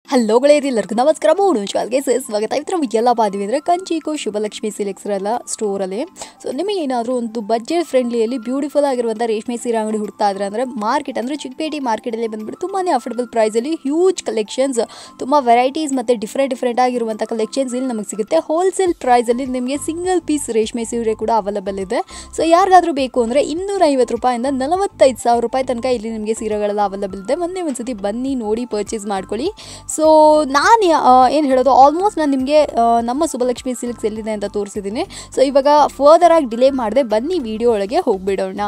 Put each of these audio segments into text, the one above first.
Hello ಗೆಳೆಯರಿ ಎಲ್ಲರಿಗೂ ನಮಸ್ಕಾರ ಮೂಡು ಶಾಲ್ಗೆ sir ಸ್ವಾಗತ ಇವತ್ತು ನಾವು ಎಲ್ಲ ಬಾದಿವಿ ಅಂದರೆ ಕಂಚಿಕೋ ಶುಭಲಕ್ಷ್ಮಿ ಸಿಲೆಕ್ಸ್ರಲ್ಲ ಸ್ಟೋರಲ್ಲಿ ಸೊ ನಿಮಗೆ ಏನಾದರೂ ಒಂದು ಬಜೆಟ್ ಫ್ರೆಂಡ್ಲಿಯಲ್ಲಿ ಬ್ಯೂಟಿಫುಲ್ ಆಗಿರುವಂಥ ರೇಷ್ಮೆ ಸೀರೆ ಅಂಗಡಿ ಹುಡ್ತಾ ಇದ್ರೆ ಅಂದರೆ ಮಾರ್ಕೆಟ್ ಅಂದರೆ ಚಿಕ್ಕಪೇಟೆ ಮಾರ್ಕೆಟಲ್ಲಿ ಬಂದುಬಿಟ್ಟು ತುಂಬಾ ಅಫೋರ್ಡಬಲ್ ಪ್ರೈಸಲ್ಲಿ ಹ್ಯೂಜ್ ಕಲೆಕ್ಷನ್ಸ್ ತುಂಬ ವೆರೈಟೀಸ್ ಮತ್ತು ಡಿಫ್ರೆಂಟ್ ಡಿಫ್ರೆಂಟ್ ಆಗಿರುವಂಥ ಕಲೆಕ್ಷನ್ಸ್ ಇಲ್ಲಿ ನಮಗೆ ಸಿಗುತ್ತೆ ಹೋಲ್ಸೇಲ್ ಪ್ರೈಸಲ್ಲಿ ನಿಮಗೆ ಸಿಂಗಲ್ ಪೀಸ್ ರೇಷ್ಮೆ ಸೀರೆ ಕೂಡ ಅವೈಲಬಲ್ ಇದೆ ಸೊ ಯಾರಿಗಾದ್ರೂ ಬೇಕು ಅಂದರೆ ಇನ್ನೂರ ಐವತ್ತು ರೂಪಾಯಿಂದ ನಲವತ್ತೈದು ಸಾವಿರ ರೂಪಾಯಿ ತನಕ ಇಲ್ಲಿ ನಿಮಗೆ ಸೀರೆಗಳೆಲ್ಲ ಅವೈಲಬಲ್ ಇದೆ ಒಂದೇ ಒಂದ್ಸತಿ ಬನ್ನಿ ನೋಡಿ ಪರ್ಚೇಸ್ ಮಾಡ್ಕೊಳ್ಳಿ ಸೊ ನಾನು ಏನು ಹೇಳೋದು ಆಲ್ಮೋಸ್ಟ್ ನಾನು ನಿಮಗೆ ನಮ್ಮ ಸುಬ್ಬಲಕ್ಷ್ಮಿ ಸಿಲ್ಕ್ಸ್ ಎಲ್ಲಿದೆ ಅಂತ ತೋರಿಸಿದ್ದೀನಿ ಸೊ ಇವಾಗ ಫರ್ದರ್ ಆಗಿ ಡಿಲೇ ಮಾಡದೆ ಬನ್ನಿ ವಿಡಿಯೋ ಒಳಗೆ ಹೋಗ್ಬಿಡೋಣ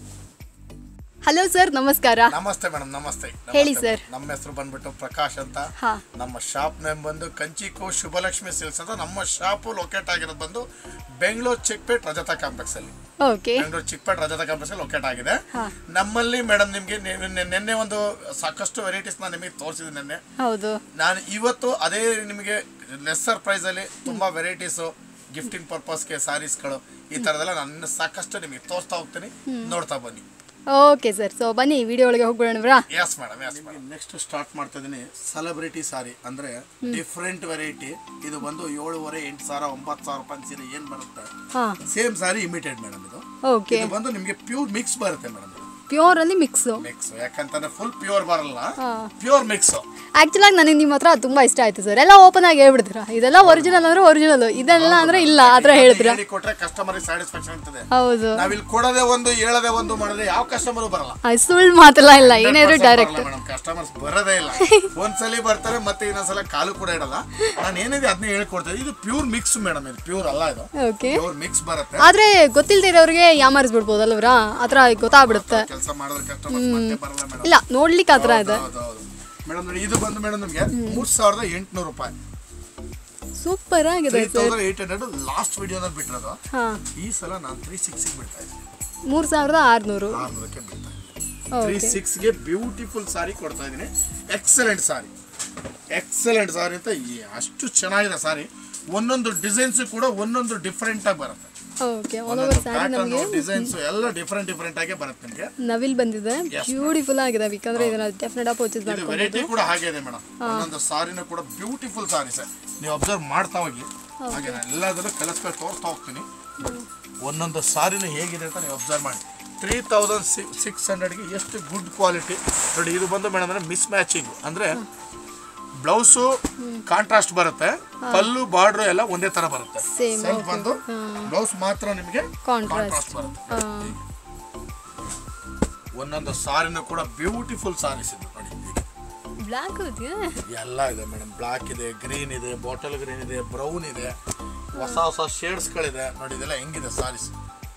ಹಲೋ ಸರ್ ನಮಸ್ಕಾರ ನಮಸ್ತೆ ಮೇಡಮ್ ನಮಸ್ತೆ ಹೇಳಿ ನಮಸ್ತೆ sir. madam. ನಮ್ಮ ಹೆಸರು ಬಂದ್ಬಿಟ್ಟು ಪ್ರಕಾಶ್ ಅಂತ ಹಾ. ನಮ್ಮ ಶಾಪ್ ನೇಮ್ ಬಂದು ಕಂಚಿಕೋ ಶುಭಲಕ್ಷ್ಮಿ ಸಿಲ್ಸ್ ಅಂತ ನಮ್ಮ ಶಾಪ್ ಲೊಕೇಟ್ ಆಗಿರೋದು ಬಂದು ಬೆಂಗಳೂರು ಚಿಕ್ಕಪೇಟ್ ರಜತ ಕಾಂಪ್ಲೆಕ್ಸ್ ಅಲ್ಲಿ ಓಕೆ ಬೆಂಗಳೂರು ಚಿಕ್ಕಪೇಟ್ ರಜತ ಕಾಂಪ್ಲೆಕ್ಸ್ ಅಲ್ಲಿ ಲೊಕೇಟ್ ಆಗಿದೆ ಹಾ. ನಮ್ಮಲ್ಲಿ ಮೇಡಮ್ ನಿಮ್ಗೆ ನೆ- ನೆ- ನಿನ್ನೆ ಒಂದು ಸಾಕಷ್ಟು ವೆರೈಟೀಸ್ ನಾನು ನಿಮಗೆ ತೋರಿಸಿದ್ದೀನಿ ನಿನ್ನೆ ಹೌದು ನಾನು ಇವತ್ತು ಅದೇ ನಿಮಗೆ ಲೆಸ್ಸರ್ ಪ್ರೈಸ್ ಅಲ್ಲಿ ತುಂಬಾ ವೆರೈಟೀಸು ಗಿಫ್ಟಿಂಗ್ ಪರ್ಪಸ್ಗೆ ಸ್ಯಾರೀಸ್ಗಳು ಈ ತರದೆಲ್ಲ ನಾನು ಸಾಕಷ್ಟು ನಿಮಗೆ ತೋರಿಸ್ತಾ ಹೋಗ್ತೀನಿ ನೋಡ್ತಾ ಬನ್ನಿ ಓಕೆ ಸರ್ ಸೊ ಬನ್ನಿ ವಿಡಿಯೋ ಒಳಗೆ ಹೋಗ್ಬಿಡೋಣ bra yes madam yes madam next start ಮಾಡ್ತಾ ಇದೀನಿ ಸೆಲೆಬ್ರಿಟಿ ಸಾರಿ ಅಂದ್ರೆ ಡಿಫ್ರೆಂಟ್ ವೆರೈಟಿ ಇದು ಬಂದು ಏಳುವರೆ ಎಂಟು ಸಾವಿರ ಒಂಬತ್ತು ಸಾವಿರ ರೂಪಾಯಿ ಸೀರೆ ಏನ್ ಬರುತ್ತೆ ಹಾಂ ಸೇಮ್ ಸಾರಿ ಇಮಿಟೆಡ್ ಮೇಡಮ್ ಇದು ಓಕೆ ಇದು ಬಂದು ನಿಮಗೆ ಪ್ಯೂರ್ ಮಿಕ್ಸ್ ಬರುತ್ತೆ ಮೇಡಮ್ ಪ್ಯೂರ್ ಅಲ್ಲಿ ಮಿಕ್ಸು ಮಿಕ್ಸ್ ಯಾಕಂತಂದ್ರೆ ಫುಲ್ ಪ್ಯೂರ್ ಬರಲ್ಲ ಹಾ. ಪ್ಯೂರ್ ಮಿಕ್ಸ್ ಆಕ್ಚುಲ್ ಆಗಿ ನನಗೆ ನಿಮ್ಮ ಹತ್ರ ತುಂಬಾ ಇಷ್ಟ ಆಯ್ತು ಸರ್ ಎಲ್ಲ ಓಪನ್ ಆಗಿ ಹೇಳ್ಬಿಡ್ತೀರಾ ಇದೆಲ್ಲ ಒರಿಜಿನಲ್ ಅಂದ್ರೆ ಒರಿಜಿನಲ್ ಇದೆಲ್ಲ ಅಂದ್ರೆ ಇಲ್ಲ ಆ ಥರ ಹೇಳಿದ್ರ ಹೇಳಿ ಕೊಟ್ರೆ ಕಸ್ಟಮರ್ ಸ್ಯಾಟಿಸ್ಫ್ಯಾಕ್ಷನ್ ಇರ್ತದೆ ಹೌದು ನಾವಿಲ್ಲಿ ಕೊಡೋದೇ ಒಂದು ಹೇಳದೆ ಒಂದು ಮಾಡಿದ್ರೆ ಯಾವ ಕಸ್ಟಮರ್ ಬರಲ್ಲ ಆ, ಸುಳ್ಳು ಮಾತೆಲ್ಲ ಇಲ್ಲ ಏನಾದ್ರು ಡೈರೆಕ್ಟ್ ಮೇಡಮ್ ಕಸ್ಟಮರ್ಸ್ ಬರೋದೇ ಇಲ್ಲ ಒಂದ್ಸಲಿ ಬರ್ತಾರೆ ಮತ್ತೆ ಇನ್ನೊಂದ್ಸಲ ಕಾಲು ಕೂಡ ಇಡಲ್ಲ ನಾನು ಏನಿದೆ ಅದನ್ನ ಹೇಳ್ಕೊಡ್ತೇನೆ ಇದು ಪ್ಯೂರ್ ಮಿಕ್ಸ್ ಮೇಡಮ್ ಇದು ಪ್ಯೂರ್ ಅಲ್ಲ ಇದು ಓಕೆ ಪ್ಯೂರ್ ಮಿಕ್ಸ್ ಬರುತ್ತೆ ಆದ್ರೆ ಗೊತ್ತಿಲ್ಲದೆ ಇರೋರಿಗೆ ಯಾಮಾರಿಸ್ಬಿಡ್ಬೋದಲ್ವ್ರಾ ಆ ಥರ ಗೊತ್ತಾಗ್ಬಿಡುತ್ತೆ ಕೆಲಸ ಮಾಡಿದ್ರೆ ಕಸ್ಟಮರ್ಸ್ ಮತ್ತೆ ಬರಲ್ಲ ಮೇಡಮ್ ಇಲ್ಲ ನೋಡ್ಲಿಕ್ಕೆ ಆ ಥರ ಇದೆ ಮೇಡಮ್ ನೋಡಿ ಇದು ಬಂದು ಮೇಡಮ್ ನಿಮಗೆ ಮೂರ್ ಸಾವಿರದ ಎಂಟುನೂರು ರೂಪಾಯಿ ಸೂಪರ್ ಆಗಿದೆ three sir thousand eight hundred last ವಿಡಿಯೋದಲ್ಲಿ ಬಿಟ್ಟಿರೋದು ಹಾ ಈ ಸಲ ನಾನು ತ್ರೀ ಸಿಕ್ಸ್ಗೆ ಬಿಡ್ತಾ ಇದ್ದೀನಿ ಮೂರ್ ಸಾವಿರದ ಆರ್ನೂರು ಆರ್ನೂರಕ್ಕೆ ಬಿಡ್ತಾ ಇದ್ದೀನಿ ತ್ರೀ ಸಿಕ್ಸ್ಗೆ ಬ್ಯೂಟಿಫುಲ್ ಸಾರಿ ಕೊಡ್ತಾ ಇದ್ದೀನಿ ಎಕ್ಸಲೆಂಟ್ ಸಾರಿ ಎಕ್ಸಲೆಂಟ್ ಸಾರಿ ಅಂತ ಈ- ಅಷ್ಟು ಚೆನ್ನಾಗಿದೆ ಸಾರಿ ಒಂದೊಂದು ಡಿಸೈನ್ಸ್ ಕೂಡ ಒಂದೊಂದು ಡಿಫ್ರೆಂಟ್ ಆಗಿ ಬರುತ್ತೆ ಓಕೆ ಆಲ್ ಒಂದೊಂದು ಓವರ್ ಸ್ಯಾರಿ ಪ್ಯಾಟರ್ನ್ ನಮಗೆ ಡಿಸೈನ್ಸ್ ಎಲ್ಲ ಡಿಫ್ರೆಂಟ್ ಡಿಫ್ರೆಂಟ್ ಆಗಿ ಬರುತ್ತೆ ನಿಮಗೆ ನವಿಲ್ ಬಂದಿದೆ ಬ್ಯೂಟಿಫುಲ್ ಆಗಿದೆ ಬೇಕಂದ್ರೆ ಇದನ್ನ ಡೆಫಿನೆಟ್ ಆಗಿ ಪರ್ಚೇಸ್ ಇದು ಮಾಡ್ಕೊಂಡು ವೆರೈಟಿ ಕೂಡ ಹಾಗೆ ಇದೆ ಮೇಡಮ್ ಒಂದೊಂದು ಸಾರಿನೂ ಕೂಡ ಬ್ಯೂಟಿಫುಲ್ ಸಾರಿ ಸರ್ ನೀವು ಅಬ್ಸರ್ವ್ ಮಾಡ್ತಾ ಹೋಗಿ ಹಾಗೆ ನಾನು ಎಲ್ಲದರಲ್ಲೂ ಕಲಿಸ್ಬೇಕು ತೋರಿಸ್ತಾ ಹೋಗ್ತೀನಿ ಒಂದೊಂದು ಸಾರಿನೂ ಹೇಗಿದೆ ಅಂತ ನೀವು ಅಬ್ಸರ್ವ್ ಮಾಡಿ ತ್ರೀ ತೌಸಂಡ್ ಸಿಕ್ಸ್ ಹಂಡ್ರೆಡ್ಗೆ ಎಷ್ಟು ಗುಡ್ ಕ್ವಾಲಿಟಿ ನೋಡಿ ಇದು ಬಂದು ಮೇಡಮ್ ಅಂದ್ರೆ ಮಿಸ್ ಮ್ಯಾಚಿಂಗ್ ಅಂದ್ರೆ ಬ್ಲೌಸು ಕಾಂಟ್ರಾಸ್ಟ್ ಬರುತ್ತೆ ಪಲ್ಲು ಬಾರ್ಡ್ರು ಎಲ್ಲ ಒಂದೇ ತರ ಬರುತ್ತೆ Same, ಸೆಲ್ಫ್ ಬಂದು ಬ್ಲೌಸ್ ಮಾತ್ರ ನಿಮಗೆ Contrast. ಕಾಂಟ್ರಾಸ್ಟ್ ಬರುತ್ತೆ ಒಂದೊಂದು ಸಾರಿನೂ ಕೂಡ ಬ್ಯೂಟಿಫುಲ್ ಸಾರೀಸ್ ಇದೆ ನೋಡಿ ಈಗ. ಬ್ಲ್ಯಾಕ್ ಎಲ್ಲ ಇದೆ ಮೇಡಮ್ ಬ್ಲಾಕ್ ಇದೆ ಗ್ರೀನ್ ಇದೆ ಬಾಟಲ್ ಗ್ರೀನ್ ಇದೆ ಬ್ರೌನ್ ಇದೆ ಹೊಸ ಹೊಸ ಶೇಡ್ಸ್ಗಳಿದೆ ನೋಡಿ ಇದೆಲ್ಲ ಹೆಂಗಿದೆ ಸಾರೀಸ್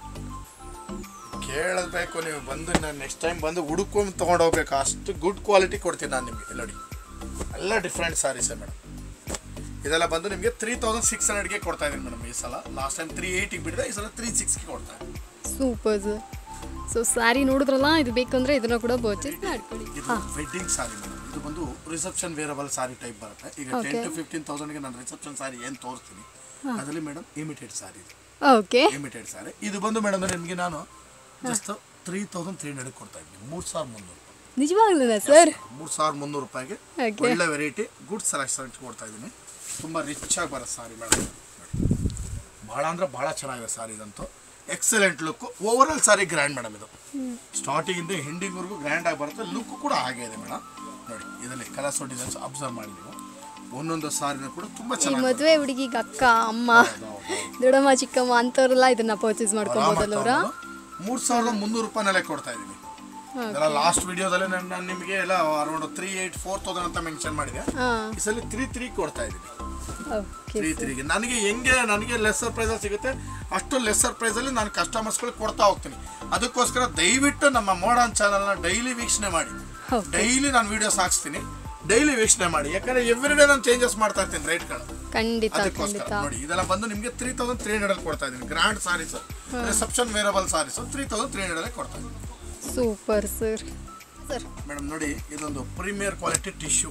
ಕೇಳಬೇಕು ನೀವು ಬಂದು ನಾನು ನೆಕ್ಸ್ಟ್ ಟೈಮ್ ಬಂದು ಹುಡುಕೊಂಡು ತೊಗೊಂಡು ಹೋಗ್ಬೇಕು ಅಷ್ಟು ಗುಡ್ ಕ್ವಾಲಿಟಿ ಕೊಡ್ತೀನಿ ನಾನು ನಿಮಗೆ ನೋಡಿ ಎಲ್ಲ ಡಿಫ್ರೆಂಟ್ ಸಾರೀಸೇ ಮೇಡಮ್ ಇದೆಲ್ಲ ಬಂದು ನಿಮಗೆ ತ್ರೀ ತೌಸಂಡ್ ಸಿಕ್ಸ್ ಹಂಡ್ರೆಡ್ಗೆ ಕೊಡ್ತಾ ಇದ್ದೀನಿ ಮೇಡಮ್ ಈ ಸಲ ಲಾಸ್ಟ್ ಟೈಮ್ ತ್ರೀ ಏಯ್ಟಿಗೆ ಬಿಡಿದೆ ಈ ಸಲ ತ್ರೀ ಸಿಕ್ಸ್ಗೆ ಕೊಡ್ತಾ ಇದ್ದೀನಿ ಸೂಪರ್ ಸರ್ ಸೊ ಸ್ಯಾರಿ ನೋಡಿದ್ರಲ್ಲ ಇದು ಬೇಕಂದ್ರೆ ಇದನ್ನ ಕೂಡ ಪರ್ಚೇಸ್ ಮಾಡ್ಕೊಳ್ಳಿ ಇದು ವೆಡ್ಡಿಂಗ್ ಸಾರಿ ಮೇಡಮ್ ಇದು ಬಂದು ರಿಸೆಪ್ಷನ್ ವೇರಬಲ್ ಸಾರಿ ಟೈಪ್ ಬರುತ್ತೆ ಈಗ ಟೆನ್ ಟು ಫಿಫ್ಟೀನ್ ತೌಸಂಡ್ಗೆ ನಾನು ರಿಸೆಪ್ಷನ್ ಸಾರಿ ಏನು ತೋರಿಸ್ತೀನಿ ಅದರಲ್ಲಿ ಮೇಡಮ್ ಇಮಿಟೆಡ್ ಸಾರಿ ಇದು ಓಕೆ ಇಮಿಟೆಡ್ ಸಾರಿ ಇದು ಬಂದು ಮೇಡಮ್ ನಿಮಗೆ ನಾನು just three thousand three hundred ಕೊಡ್ತಾ ಇದ್ದೀನಿ ಮೂರು ಸಾವಿರ ಮುನ್ನೂರು ನಿಜವಾಗ್ಲೂ ಸರ್ ಮೂರು ಸಾವಿರ ಮುನ್ನೂರು ರೂಪಾಯಿಗೆ Okay. ಒಳ್ಳೆ ವೆರೈಟಿ ಗುಡ್ ಸೆಲೆಕ್ಷನ್ ಕೊಡ್ತಾ ಇದ್ದೀನಿ ತುಂಬ ರಿಚ್ ಆಗಿ ಬರುತ್ತೆ ಸಾರಿ ಮೇಡಮ್ ಭಾಳ ಅಂದ್ರೆ ಭಾಳ ಚೆನ್ನಾಗಿದೆ ಸಾರಿ ಇದಂತೂ excellent look over all sari grand madam ಇದು ಸ್ಟಾರ್ಟಿಂಗಿಂದ ಎಂಡಿಂಗ್ವರೆಗೂ ಗ್ರ್ಯಾಂಡ್ ಆಗಿ ಬರುತ್ತೆ ಲುಕ್ ಕೂಡ ಹಾಗೆ ಇದೆ ಮೇಡಮ್ ನೋಡಿ ಇದರಲ್ಲಿ ಕಲರ್ಸ್ ಡಿಸೈನ್ಸ್ ಅಬ್ಸರ್ವ್ ಮಾಡಿ ನೀವು ಒಂದೊಂದು ಸಾರಿನೂ ಕೂಡ ತುಂಬ ಈ ಚೆನ್ನಾಗಿ ಮದುವೆ ಹುಡುಗಿಗೆ ಅಕ್ಕ ಅಮ್ಮ ದೊಡ್ಡಮ್ಮ ಚಿಕ್ಕಮ್ಮ ಅಂತವ್ರೆಲ್ಲ ಇದನ್ನ ಪರ್ಚೇಸ್ ಮಾಡ್ಕೊಬೋದಲ್ಲವ್ರ ಮೂರು ಸಾವಿರದ ಮುನ್ನೂರು ರೂಪಾಯಿನಲ್ಲೇ ಕೊಡ್ತಾ ಇದ್ದೀನಿ ಇದೆಲ್ಲ ಲಾಸ್ಟ್ ವಿಡಿಯೋದಲ್ಲಿ ನಾನು ನಾನು ನಿಮಗೆ ಎಲ್ಲ around three eight four thousand ಅಂತ ಮೆನ್ಷನ್ ಮಾಡಿದೆ ಹಾಂ ಈ ಸಲ ತ್ರೀ ತ್ರೀ ಕೊಡ್ತಾ ಇದ್ದೀನಿ ಓಕೆ ತ್ರೀ ತ್ರೀಗೆ ನನಗೆ ಹೆಂಗೆ ನನಗೆ ಲೆಸ್ಸರ್ ಪ್ರೈಸಲ್ಲಿ ಸಿಗುತ್ತೆ ಅಷ್ಟು ಲೆಸ್ಸರ್ ಪ್ರೈಸಲ್ಲಿ ನಾನು ಕಸ್ಟಮರ್ಸ್ಗಳಿಗೆ ಕೊಡ್ತಾ ಹೋಗ್ತೀನಿ ಅದಕ್ಕೋಸ್ಕರ ದಯವಿಟ್ಟು ನಮ್ಮ ಮೋಡನ್ ಚಾನಲ್ನ ಡೈಲಿ ವೀಕ್ಷಣೆ ಮಾಡಿ Okay. ಡೈಲಿ ನಾನು ವಿಡಿಯೋಸ್ ಹಾಕ್ಸ್ತೀನಿ ಡೈಲಿ ವೀಕ್ಷಣೆ ಮಾಡಿ ಯಾಕಂದ್ರೆ ಎವ್ರಿ ಡೇ ನಾನು ಚೇಂಜಸ್ ಮಾಡ್ತಾ ಇರ್ತೀನಿ ರೇಟ್ಗಳು ಖಂಡಿತ ಅದಕ್ಕೋಸ್ಕರ ಖಂಡಿತ ನೋಡಿ ಇದೆಲ್ಲ ಬಂದು ನಿಮಗೆ ತ್ರೀ ತೌಸಂಡ್ ತ್ರೀ ಹಂಡ್ರೆಡ್ ಕೊಡ್ತಾ ಇದ್ದೀನಿ grand saris reception wearable saris three thousand three hundred ಕೊಡ್ತಾ ಇದ್ದೀನಿ ಸೂಪರ್ ಸರ್ ಸರ್ ಮೇಡಮ್ ನೋಡಿ ಇದೊಂದು premier quality tissue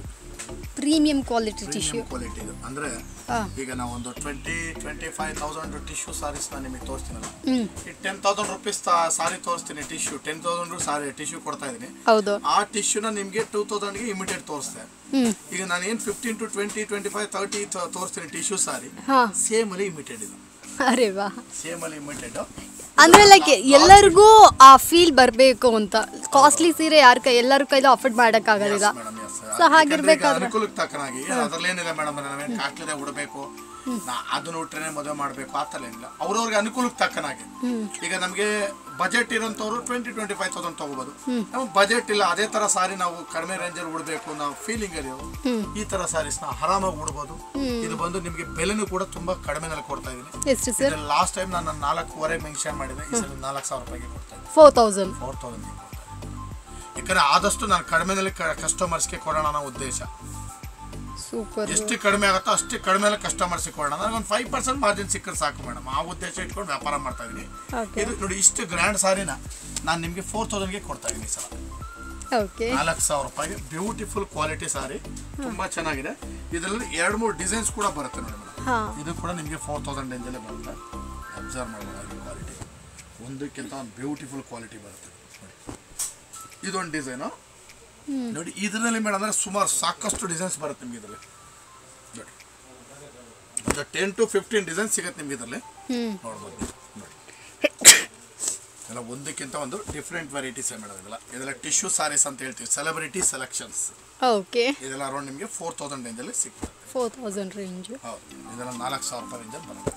premium quality tissue premium quality ಇದು ಅಂದ್ರೆ ಹಾ. ಈಗ ನಾವು ಒಂದು twenty twenty five thousand tissue saris ನಾನು ನಿಮಗೆ ತೋರಿಸ್ತೀನಲ್ಲ ಹ್ಮ್ ಈ ಟೆನ್ ತೌಸಂಡ್ ರುಪೀಸ್ ಸಾರಿ ತೋರಿಸ್ತೀನಿ tissue ten thousand sari tissue ಕೊಡ್ತಾ ಇದ್ದೀನಿ ಹೌದು ಆ ಟಿಶ್ಯೂನ ನಿಮಗೆ ಟೂ ತೌಸಂಡ್ಗೆ ಇಮಿಡಿಯೇಟ್ ತೋರಿಸ್ತೆ ಹ್ಮ್ ಈಗ ನಾನು ಏನು fifteen to twenty twenty five thirty ತೋರಿಸ್ತೀನಿ ಟಿಶ್ಯೂ ಸಾರಿ ಹಾ ಸೇಮ್ ಅಲ್ಲಿ ಇಮಿಟೆಡ್ ಇದು ಅರೆ ವಾ ಸೇಮ್ ಅಲ್ಲಿ ಇಮಿಟೆಡ್ ಅಂದ್ರೆ ಲೈಕ್ ಎಲ್ಲರಿಗೂ ಆ ಫೀಲ್ ಬರಬೇಕು ಅಂತ ಕಾಸ್ಟ್ಲಿ ಸೀರೆ ಯಾರ ಕೈ ಎಲ್ಲರ ಕೈಲೂ ಅಫೋರ್ಡ್ ಮಾಡೋಕ್ಕಾಗೋದಿಲ್ಲ ಮೇಡಮ್ ಎಸ್ So ಹಾಗಿರ್ಬೇಕಾದ್ರೆ- ಅನುಕೂಲಕ್ಕೆ ತಕ್ಕನಾಗಿ ಅದ್ರಲ್ಲಿ ಏನಿಲ್ಲ ಮೇಡಮ್ ನಾವೇನು ಕಾಟ್ಲಿದೆ ಉಡಬೇಕು ನಾ ಅದನ್ನ ಉಟ್ರೆ ಮದುವೆ ಮಾಡಬೇಕು ಆ ಥರ ಏನಿಲ್ಲ ಅವ್ರವ್ರಿಗೆ ಅನುಕೂಲಕ್ಕೆ ತಕ್ಕನಾಗಿ ಈಗ ನಮಗೆ ಬಜೆಟ್ ಇರೋಂಥವ್ರು ಟ್ವೆಂಟಿ ಟ್ವೆಂಟಿ ಫೈವ್ ತೌಸಂಡ್ ತಗೋಬೋದು ನಮಗೆ ಬಜೆಟ್ ಇಲ್ಲ ಅದೇ ತರ ಸಾರಿ ನಾವು ಕಡಿಮೆ ರೇಂಜಲ್ಲಿ ಉಡಬೇಕು ನಾವು ಫೀಲಿಂಗ್ ಅಲ್ಲಿ ಈ ತರ ಸಾರೀಸ್ ನಾವು ಆರಾಮಾಗಿ ಉಡ್ಬೋದು ಇದು ಬಂದು ನಿಮಗೆ ಬೆಲೆನೂ ಕೂಡ ತುಂಬಾ ಕಡಿಮೆನಲ್ಲಿ ಕೊಡ್ತಾ ಇದೀನಿ ಎಷ್ಟು ಸರ್ ಲಾಸ್ಟ್ ಟೈಮ್ ನಾನು ನಾಲ್ಕೂವರೆ ಮೆನ್ಷನ್ ಮಾಡಿದೆ ಈ ಸಲ ನಾಲ್ಕು ಸಾವಿರ ರೂಪಾಯಿಗೆ ಕೊಡ್ತಾ ಇದ್ದೀನಿ ಫೋರ್ ತೌಸಂಡ್ ಫೋರ್ ತೌಸಂಡ್ ಯಾಕಂದ್ರೆ ಆದಷ್ಟು ನಾನು ಕಡಿಮೆನಲ್ಲಿ ಕಸ್ಟಮರ್ಸ್ಗೆ ಕೊಡೋಣ ಅನ್ನೋ ಉದ್ದೇಶ ಸೂಪರ್ ಎಷ್ಟು ಕಡಿಮೆ ಆಗುತ್ತೋ ಅಷ್ಟು ಕಡಿಮೆ ಕಸ್ಟಮರ್ಸ್ಗೆ ಕೊಡೋಣ ನನಗೆ ಒಂದು ಫೈವ್ ಪರ್ಸೆಂಟ್ ಮಾರ್ಜಿನ್ ಸಿಕ್ಕರೆ ಸಾಕು ಮೇಡಮ್ ಆ ಉದ್ದೇಶ ಇಟ್ಕೊಂಡು ವ್ಯಾಪಾರ ಮಾಡ್ತಾ ಇದ್ದೀನಿ Okay. ಇದು ನೋಡಿ ಇಷ್ಟು ಗ್ರ್ಯಾಂಡ್ ಸಾರಿನ ನಾನು ನಿಮಗೆ ಫೋರ್ ತೌಸಂಡ್ಗೆ ಕೊಡ್ತಾ ಇದ್ದೀನಿ ಈ ಸಲ ಓಕೆ ನಾಲ್ಕು ಸಾವಿರ ರೂಪಾಯಿಗೆ ಬ್ಯೂಟಿಫುಲ್ ಕ್ವಾಲಿಟಿ ಸಾರಿ ತುಂಬಾ ಚೆನ್ನಾಗಿದೆ ಇದರಲ್ಲಿ ಎರಡು ಮೂರು ಡಿಸೈನ್ಸ್ ಕೂಡ ಬರುತ್ತೆ ನೋಡಿ ಮೇಡಮ್ ಹಾ ಇದು ಕೂಡ ನಿಮಗೆ ಫೋರ್ ತೌಸಂಡ್ ರೇಂಜಲ್ಲೇ ಬರುತ್ತೆ ಅಬ್ಸರ್ವ್ ಮಾಡ್ಬೋದು ಕ್ವಾಲಿಟಿ ಒಂದಕ್ಕಿಂತ ಒಂದು ಬ್ಯೂಟಿಫುಲ್ ಕ್ವಾಲಿಟಿ ಬರುತ್ತೆ ನೋಡಿ ಇದೊಂದು ಡಿಸೈನು ನೋಡಿ ಇದರಲ್ಲಿ ಮೇಡಮ್ ಅಂದರೆ ಸುಮಾರು ಸಾಕಷ್ಟು ಡಿಸೈನ್ಸ್ ಬರುತ್ತೆ ನಿಮ್ಗೆ ಇದರಲ್ಲಿ ನೋಡಿ ಒಂದು ಟೆನ್ ಟು ಫಿಫ್ಟೀನ್ ಡಿಸೈನ್ಸ್ ಸಿಗುತ್ತೆ ನಿಮ್ಗೆ ಇದರಲ್ಲಿ ಹ್ಮ್ ನೋಡ್ಬೋದು ನೀವು. ನೋಡಿ ಎಲ್ಲ ಒಂದಕ್ಕಿಂತ ಒಂದು ಡಿಫ್ರೆಂಟ್ ವೆರೈಟೀಸ್ ಮೇಡಮ್ ಇದೆಲ್ಲ ಇದೆಲ್ಲ ಟಿಶ್ಯೂ ಸಾರೀಸ್ ಅಂತ ಹೇಳ್ತೀವಿ ಸೆಲೆಬ್ರಿಟಿ ಸೆಲೆಕ್ಷನ್ಸ್ ಓಕೆ ಇದೆಲ್ಲ ಅರೌಂಡ್ ನಿಮಗೆ ಫೋರ್ ತೌಸಂಡ್ ರೇಂಜಲ್ಲಿ ಸಿಗ್ತದೆ ಫೋರ್ ತೌಸಂಡ್ ರೇಂಜ್ ಹೌದು ಇದೆಲ್ಲ ನಾಲ್ಕು ಸಾವಿರ ರೂಪಾಯಿ ರೇಂಜಲ್ಲಿ ಬರುತ್ತೆ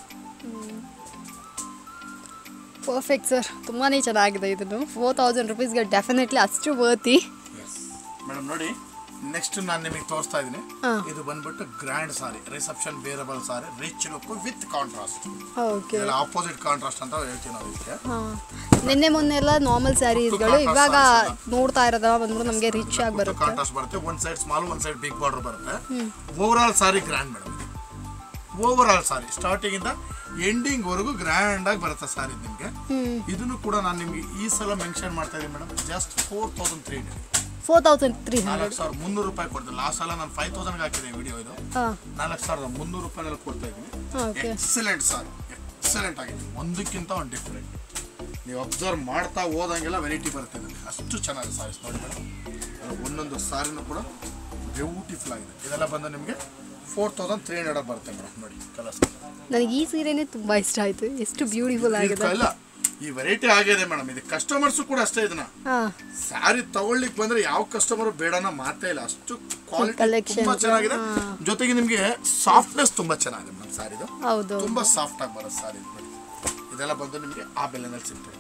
ಪರ್ಫೆಕ್ಟ್ ಸರ್ ತುಂಬಾ ಚೆನ್ನಾಗಿದೆ ಇದನ್ನು ಫೋರ್ ತೌಸಂಡ್ ರುಪೀಸ್ಗೆ ಡೆಫಿನೆಟ್ಲಿ ಅಷ್ಟು ವರ್ತಿ ಮೇಡಮ್ ನೋಡಿ ನೆಕ್ಸ್ಟ್ ನಾನು ನಿಮಗೆ ತೋರಿಸ್ತಾ ಇದ್ದೀನಿ ಹಾ. ಇದು ಬಂದ್ಬಿಟ್ಟು grand sari reception wearable sari rich look with contrast okay ಇದೆಲ್ಲ ಆಪೋಸಿಟ್ ಕಾಂಟ್ರಾಸ್ಟ್ ಅಂತ ಹೇಳ್ತೀವಿ ನಾವು ಇದಕ್ಕೆ ಹಾಂ ನಿನ್ನೆ ಮೊನ್ನೆ ಎಲ್ಲ ನಾರ್ಮಲ್ ಸ್ಯಾರೀಸ್ಗಳು contrast ಇವಾಗ sarees ನೋಡ್ತಾ ಇರೋದ ಬಂದ್ಬಿಟ್ಟು ನಮಗೆ ರಿಚ್ ಆಗಿ ಬರುತ್ತೆ ಕಾಂಟ್ರಾಸ್ಟ್ ಬರುತ್ತೆ ಒಂದ್ ಸೈಡ್ ಸ್ಮಾಲ್ ಒಂದ್ ಸೈಡ್ ಬಿಗ್ ಬಾರ್ಡರ್ ಬರುತ್ತೆ over all sari grand madam over all sari starting ಇಂದ ಎಂಡಿಂಗ್ ವರೆಗೂ ಗ್ರ್ಯಾಂಡ್ ಆಗಿ ಬರುತ್ತೆ ಸಾರಿ ನಿಮಗೆ ಇದನ್ನು ಕೂಡ ನಾನು ನಿಮಗೆ ಈ ಸಲ ಮೆನ್ಷನ್ ಮಾಡ್ತಾ ಇದ್ದೀನಿ madam just four thousand three hundred four thousand three hundred ನಾಲ್ಕು ಸಾವಿರ ಮುನ್ನೂರು ರೂಪಾಯಿ ಕೊಡ್ತೀನಿ ಲಾಸ್ಟ್ ಸಲ ನಾನು ಫೈವ್ ತೌಸಂಡ್ಗೆ ಹಾಕಿದೆ ವಿಡಿಯೋ ಇದು ಹಾಂ ನಾಲ್ಕು ಸಾವಿರದ ಮುನ್ನೂರು ರೂಪಾಯಿನಲ್ಲಿ ಕೊಡ್ತಾ ಇದ್ದೀನಿ ಓಕೆ ಎಕ್ಸಲೆಂಟ್ ಸರ್ ಎಕ್ಸಲೆಂಟ್ ಆಗಿದೆ ಒಂದಕ್ಕಿಂತ ಒಂದು ಡಿಫ್ರೆಂಟ್ ನೀವು ಅಬ್ಸರ್ವ್ ಮಾಡ್ತಾ ಹೋದಂಗೆಲ್ಲ ವೆರೈಟಿ ಬರುತ್ತೆ ಇದರಲ್ಲಿ ಅಷ್ಟು ಚೆನ್ನಾಗಿದೆ ಸಾರೀಸ್ ನೋಡಿ ಮೇಡಮ್ ಒಂದೊಂದು ಸಾರಿನೂ ಕೂಡ ಬ್ಯೂಟಿಫುಲ್ ಆಗಿದೆ ಇದೆಲ್ಲ ಬಂದು ನಿಮಗೆ ಫೋರ್ ತೌಸಂಡ್ ತ್ರೀ ಹಂಡ್ರೆಡ್ ಬರುತ್ತೆ ಮೇಡಮ್ ನೋಡಿ ಕಲರ್ಸ್ ನನಗೆ ಈ ಸೀರೆನೇ ತುಂಬ ಇಷ್ಟ ಆಯಿತು ಎಷ್ಟು ಬ್ಯೂಟಿಫುಲ್ ಆಗಿದೆ ಇಲ್ಲ ಈ ವೆರೈಟಿ ಆಗಿದೆ ಮೇಡಮ್ ಇದು ಕಸ್ಟಮರ್ಸು ಕೂಡ ಅಷ್ಟೇ ಇದನ್ನ ಹಾಂ ಸ್ಯಾರಿ ತಗೊಳ್ಳಿಕ್ ಬಂದ್ರೆ ಯಾವ ಕಸ್ಟಮರ್ ಬೇಡನ ಮಾತೇ ಇಲ್ಲ ಅಷ್ಟು ಕ್ವಾಲಿಟಿ Collections, ತುಂಬಾ ಚೆನ್ನಾಗಿದೆ ಜೊತೆಗೆ ನಿಮಗೆ ಸಾಫ್ಟ್ನೆಸ್ ತುಂಬಾ ಚೆನ್ನಾಗಿದೆ ಮೇಡಮ್ ಸ್ಯಾರಿದು ಹೌದು ತುಂಬಾ ಸಾಫ್ಟ್ ಆಗಿ ಬರುತ್ತೆ ಸಾರಿ ನೋಡಿ ಇದೆಲ್ಲ ಬಂದು ನಿಮಗೆ ಆ ಬೆಲೆನಲ್ಲಿ ಸಿಗ್ತದೆ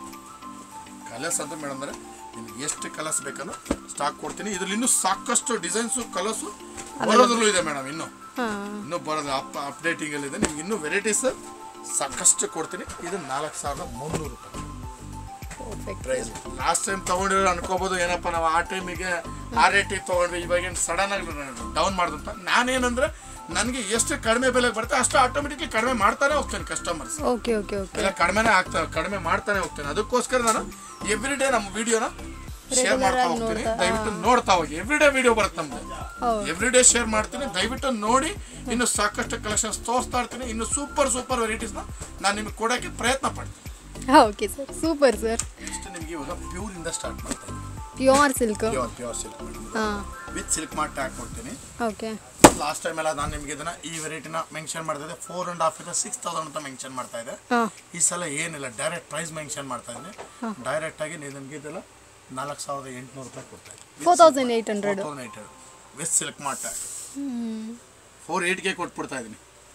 ಕಲರ್ಸ್ ಅಂತ ಮೇಡಮ್ ಅಂದ್ರೆ ನಿಮ್ಗೆ ಎಷ್ಟು ಕಲರ್ಸ್ ಬೇಕನ್ನೋ ಸ್ಟಾಕ್ ಕೊಡ್ತೀನಿ ಇದ್ರಲ್ಲಿ ಇನ್ನೂ ಸಾಕಷ್ಟು ಡಿಸೈನ್ಸು ಕಲರ್ಸು ಬರೋದ್ರಲ್ಲೂ ಇದೆ ಮೇಡಮ್ ಇನ್ನು ಹಾಂ ಇನ್ನೂ ಬರೋದು ಅಪ್ ಅಪ್ಡೇಟಿಂಗ್ ಅಲ್ಲಿ ಇದೆ ನಿಮ್ಗೆ ಇನ್ನೂ ವೆರೈಟೀಸ್ ಸಾಕಷ್ಟು ಕೊಡ್ತೀನಿ ಇದು ನಾಲ್ಕು ಸಾವಿರದ ಮುನ್ನೂರು ರೂಪಾಯಿ ಪರ್ಫೆಕ್ಟ್ ಪ್ರೈಸ್ ಲಾಸ್ಟ್ ಟೈಮ್ ತಗೊಂಡಿರೋ ಅನ್ಕೋಬಹುದು ಏನಪ್ಪ ನಾವು ಆ ಟೈಮಿಗೆ ಆ ರೇಟಿಗೆ ತಗೊಂಡ್ವಿ ಇವಾಗ ಸಡನ್ ಆಗಿ ಡೌನ್ ಮಾಡ್ದಂತ ನಾನೇನಂದ್ರೆ ನನಗೆ ಎಷ್ಟು ಕಡಿಮೆ ಬೆಲೆಗೆ ಬರುತ್ತೆ ಅಷ್ಟು ಆಟೋಮೆಟಿಕ್ಲಿ ಕಡಿಮೆ ಮಾಡ್ತಾನೆ ಹೋಗ್ತೇನೆ ಕಸ್ಟಮರ್ಸ್ ಓಕೆ ಓಕೆ ಓಕೆ ಎಲ್ಲ ಕಡಿಮೆನೇ ಆಗ್ತಾ ಕಡಿಮೆ ಮಾಡ್ತಾನೆ ಹೋಗ್ತೇನೆ ಅದಕ್ಕೋಸ್ಕರ ನಾನು ಎವ್ರಿ ಡೇ ನಮ್ಮ ವಿಡಿಯೋನ ಶೇರ್ Regular ಮಾಡ್ತಾ ಆಗಿ ಹೋಗ್ತೀನಿ ನೋಡ್ತಾ- ದಯವಿಟ್ಟು ನೋಡ್ತಾ ಹೋಗಿ ಎವ್ರಿ ಡೇ ವಿಡಿಯೋ ಬರುತ್ತೆ ನಮ್ದು ಹೌದು ಎವ್ರಿ ಡೇ ಶೇರ್ ಮಾಡ್ತೀನಿ ದಯವಿಟ್ಟು ನೋಡಿ ಇನ್ನು ಸಾಕಷ್ಟು ಕಲೆಕ್ಷನ್ಸ್ ತೋರಿಸ್ತಾ ಇರ್ತೀನಿ ಇನ್ನು ಸೂಪರ್ ಸೂಪರ್ ವೆರೈಟೀಸ್ನ ನಾನು ನಿಮಗೆ ಕೊಡೋಕ್ಕೆ ಪ್ರಯತ್ನ ಪಡ್ತೀನಿ okay sir super sir next ನಿಮಗೆ ಇವಾಗ ಪ್ಯೂರ್ ಇಂದ ಸ್ಟಾರ್ಟ್ ಮಾಡ್ತೀನಿ pure silk pure pure silk ಹಾಂ ವಿತ್ ಸಿಲ್ಕ್ ಮಾರ್ಟ್ ಟ್ಯಾಗ್ ಕೊಡ್ತೀನಿ ಓಕೆ ಲಾಸ್ಟ್ ಟೈಮ್ ಎಲ್ಲ ನಾನು ನಿಮಗೆ ಇದನ್ನ ಈ ವೆರೈಟಿನ ಮೆನ್ಷನ್ ಮಾಡ್ತಾ ಫೋರ್ ಅಂಡ್ ಹಾಫ್ ಇಂದ ಸಿಕ್ಸ್ ತೌಸಂಡ್ ಅಂತ ಮೆನ್ಷನ್ ಮಾಡ್ತಾ ಇದೆ ಹಾಂ ಈ ಸಲ ಏನಿಲ್ಲ ಡೈರೆಕ್ಟ್ ಪ್ರೈಸ್ ಮೆನ್ಷನ್ ಮಾಡ್ತಾ ಇದ್ದೀನಿ ಡೈರೆಕ್ಟ್ ಆಗಿ ನೀವು ನಮಗೆ ಇದೆಲ್ಲ ನಾಲ್ಕು ಸಾವಿರದ ಎಂಟುನೂರು ರೂಪಾಯಿ ಕೊಡ್ತಾ ಇದ್ದೀನಿ four thousand eight hundred thousand eight with silk mart tag four ಏಯ್ಟ್ಗೆ ಕೊಟ್ಬಿಡ್ತಾ ಇದ್ದೀನಿ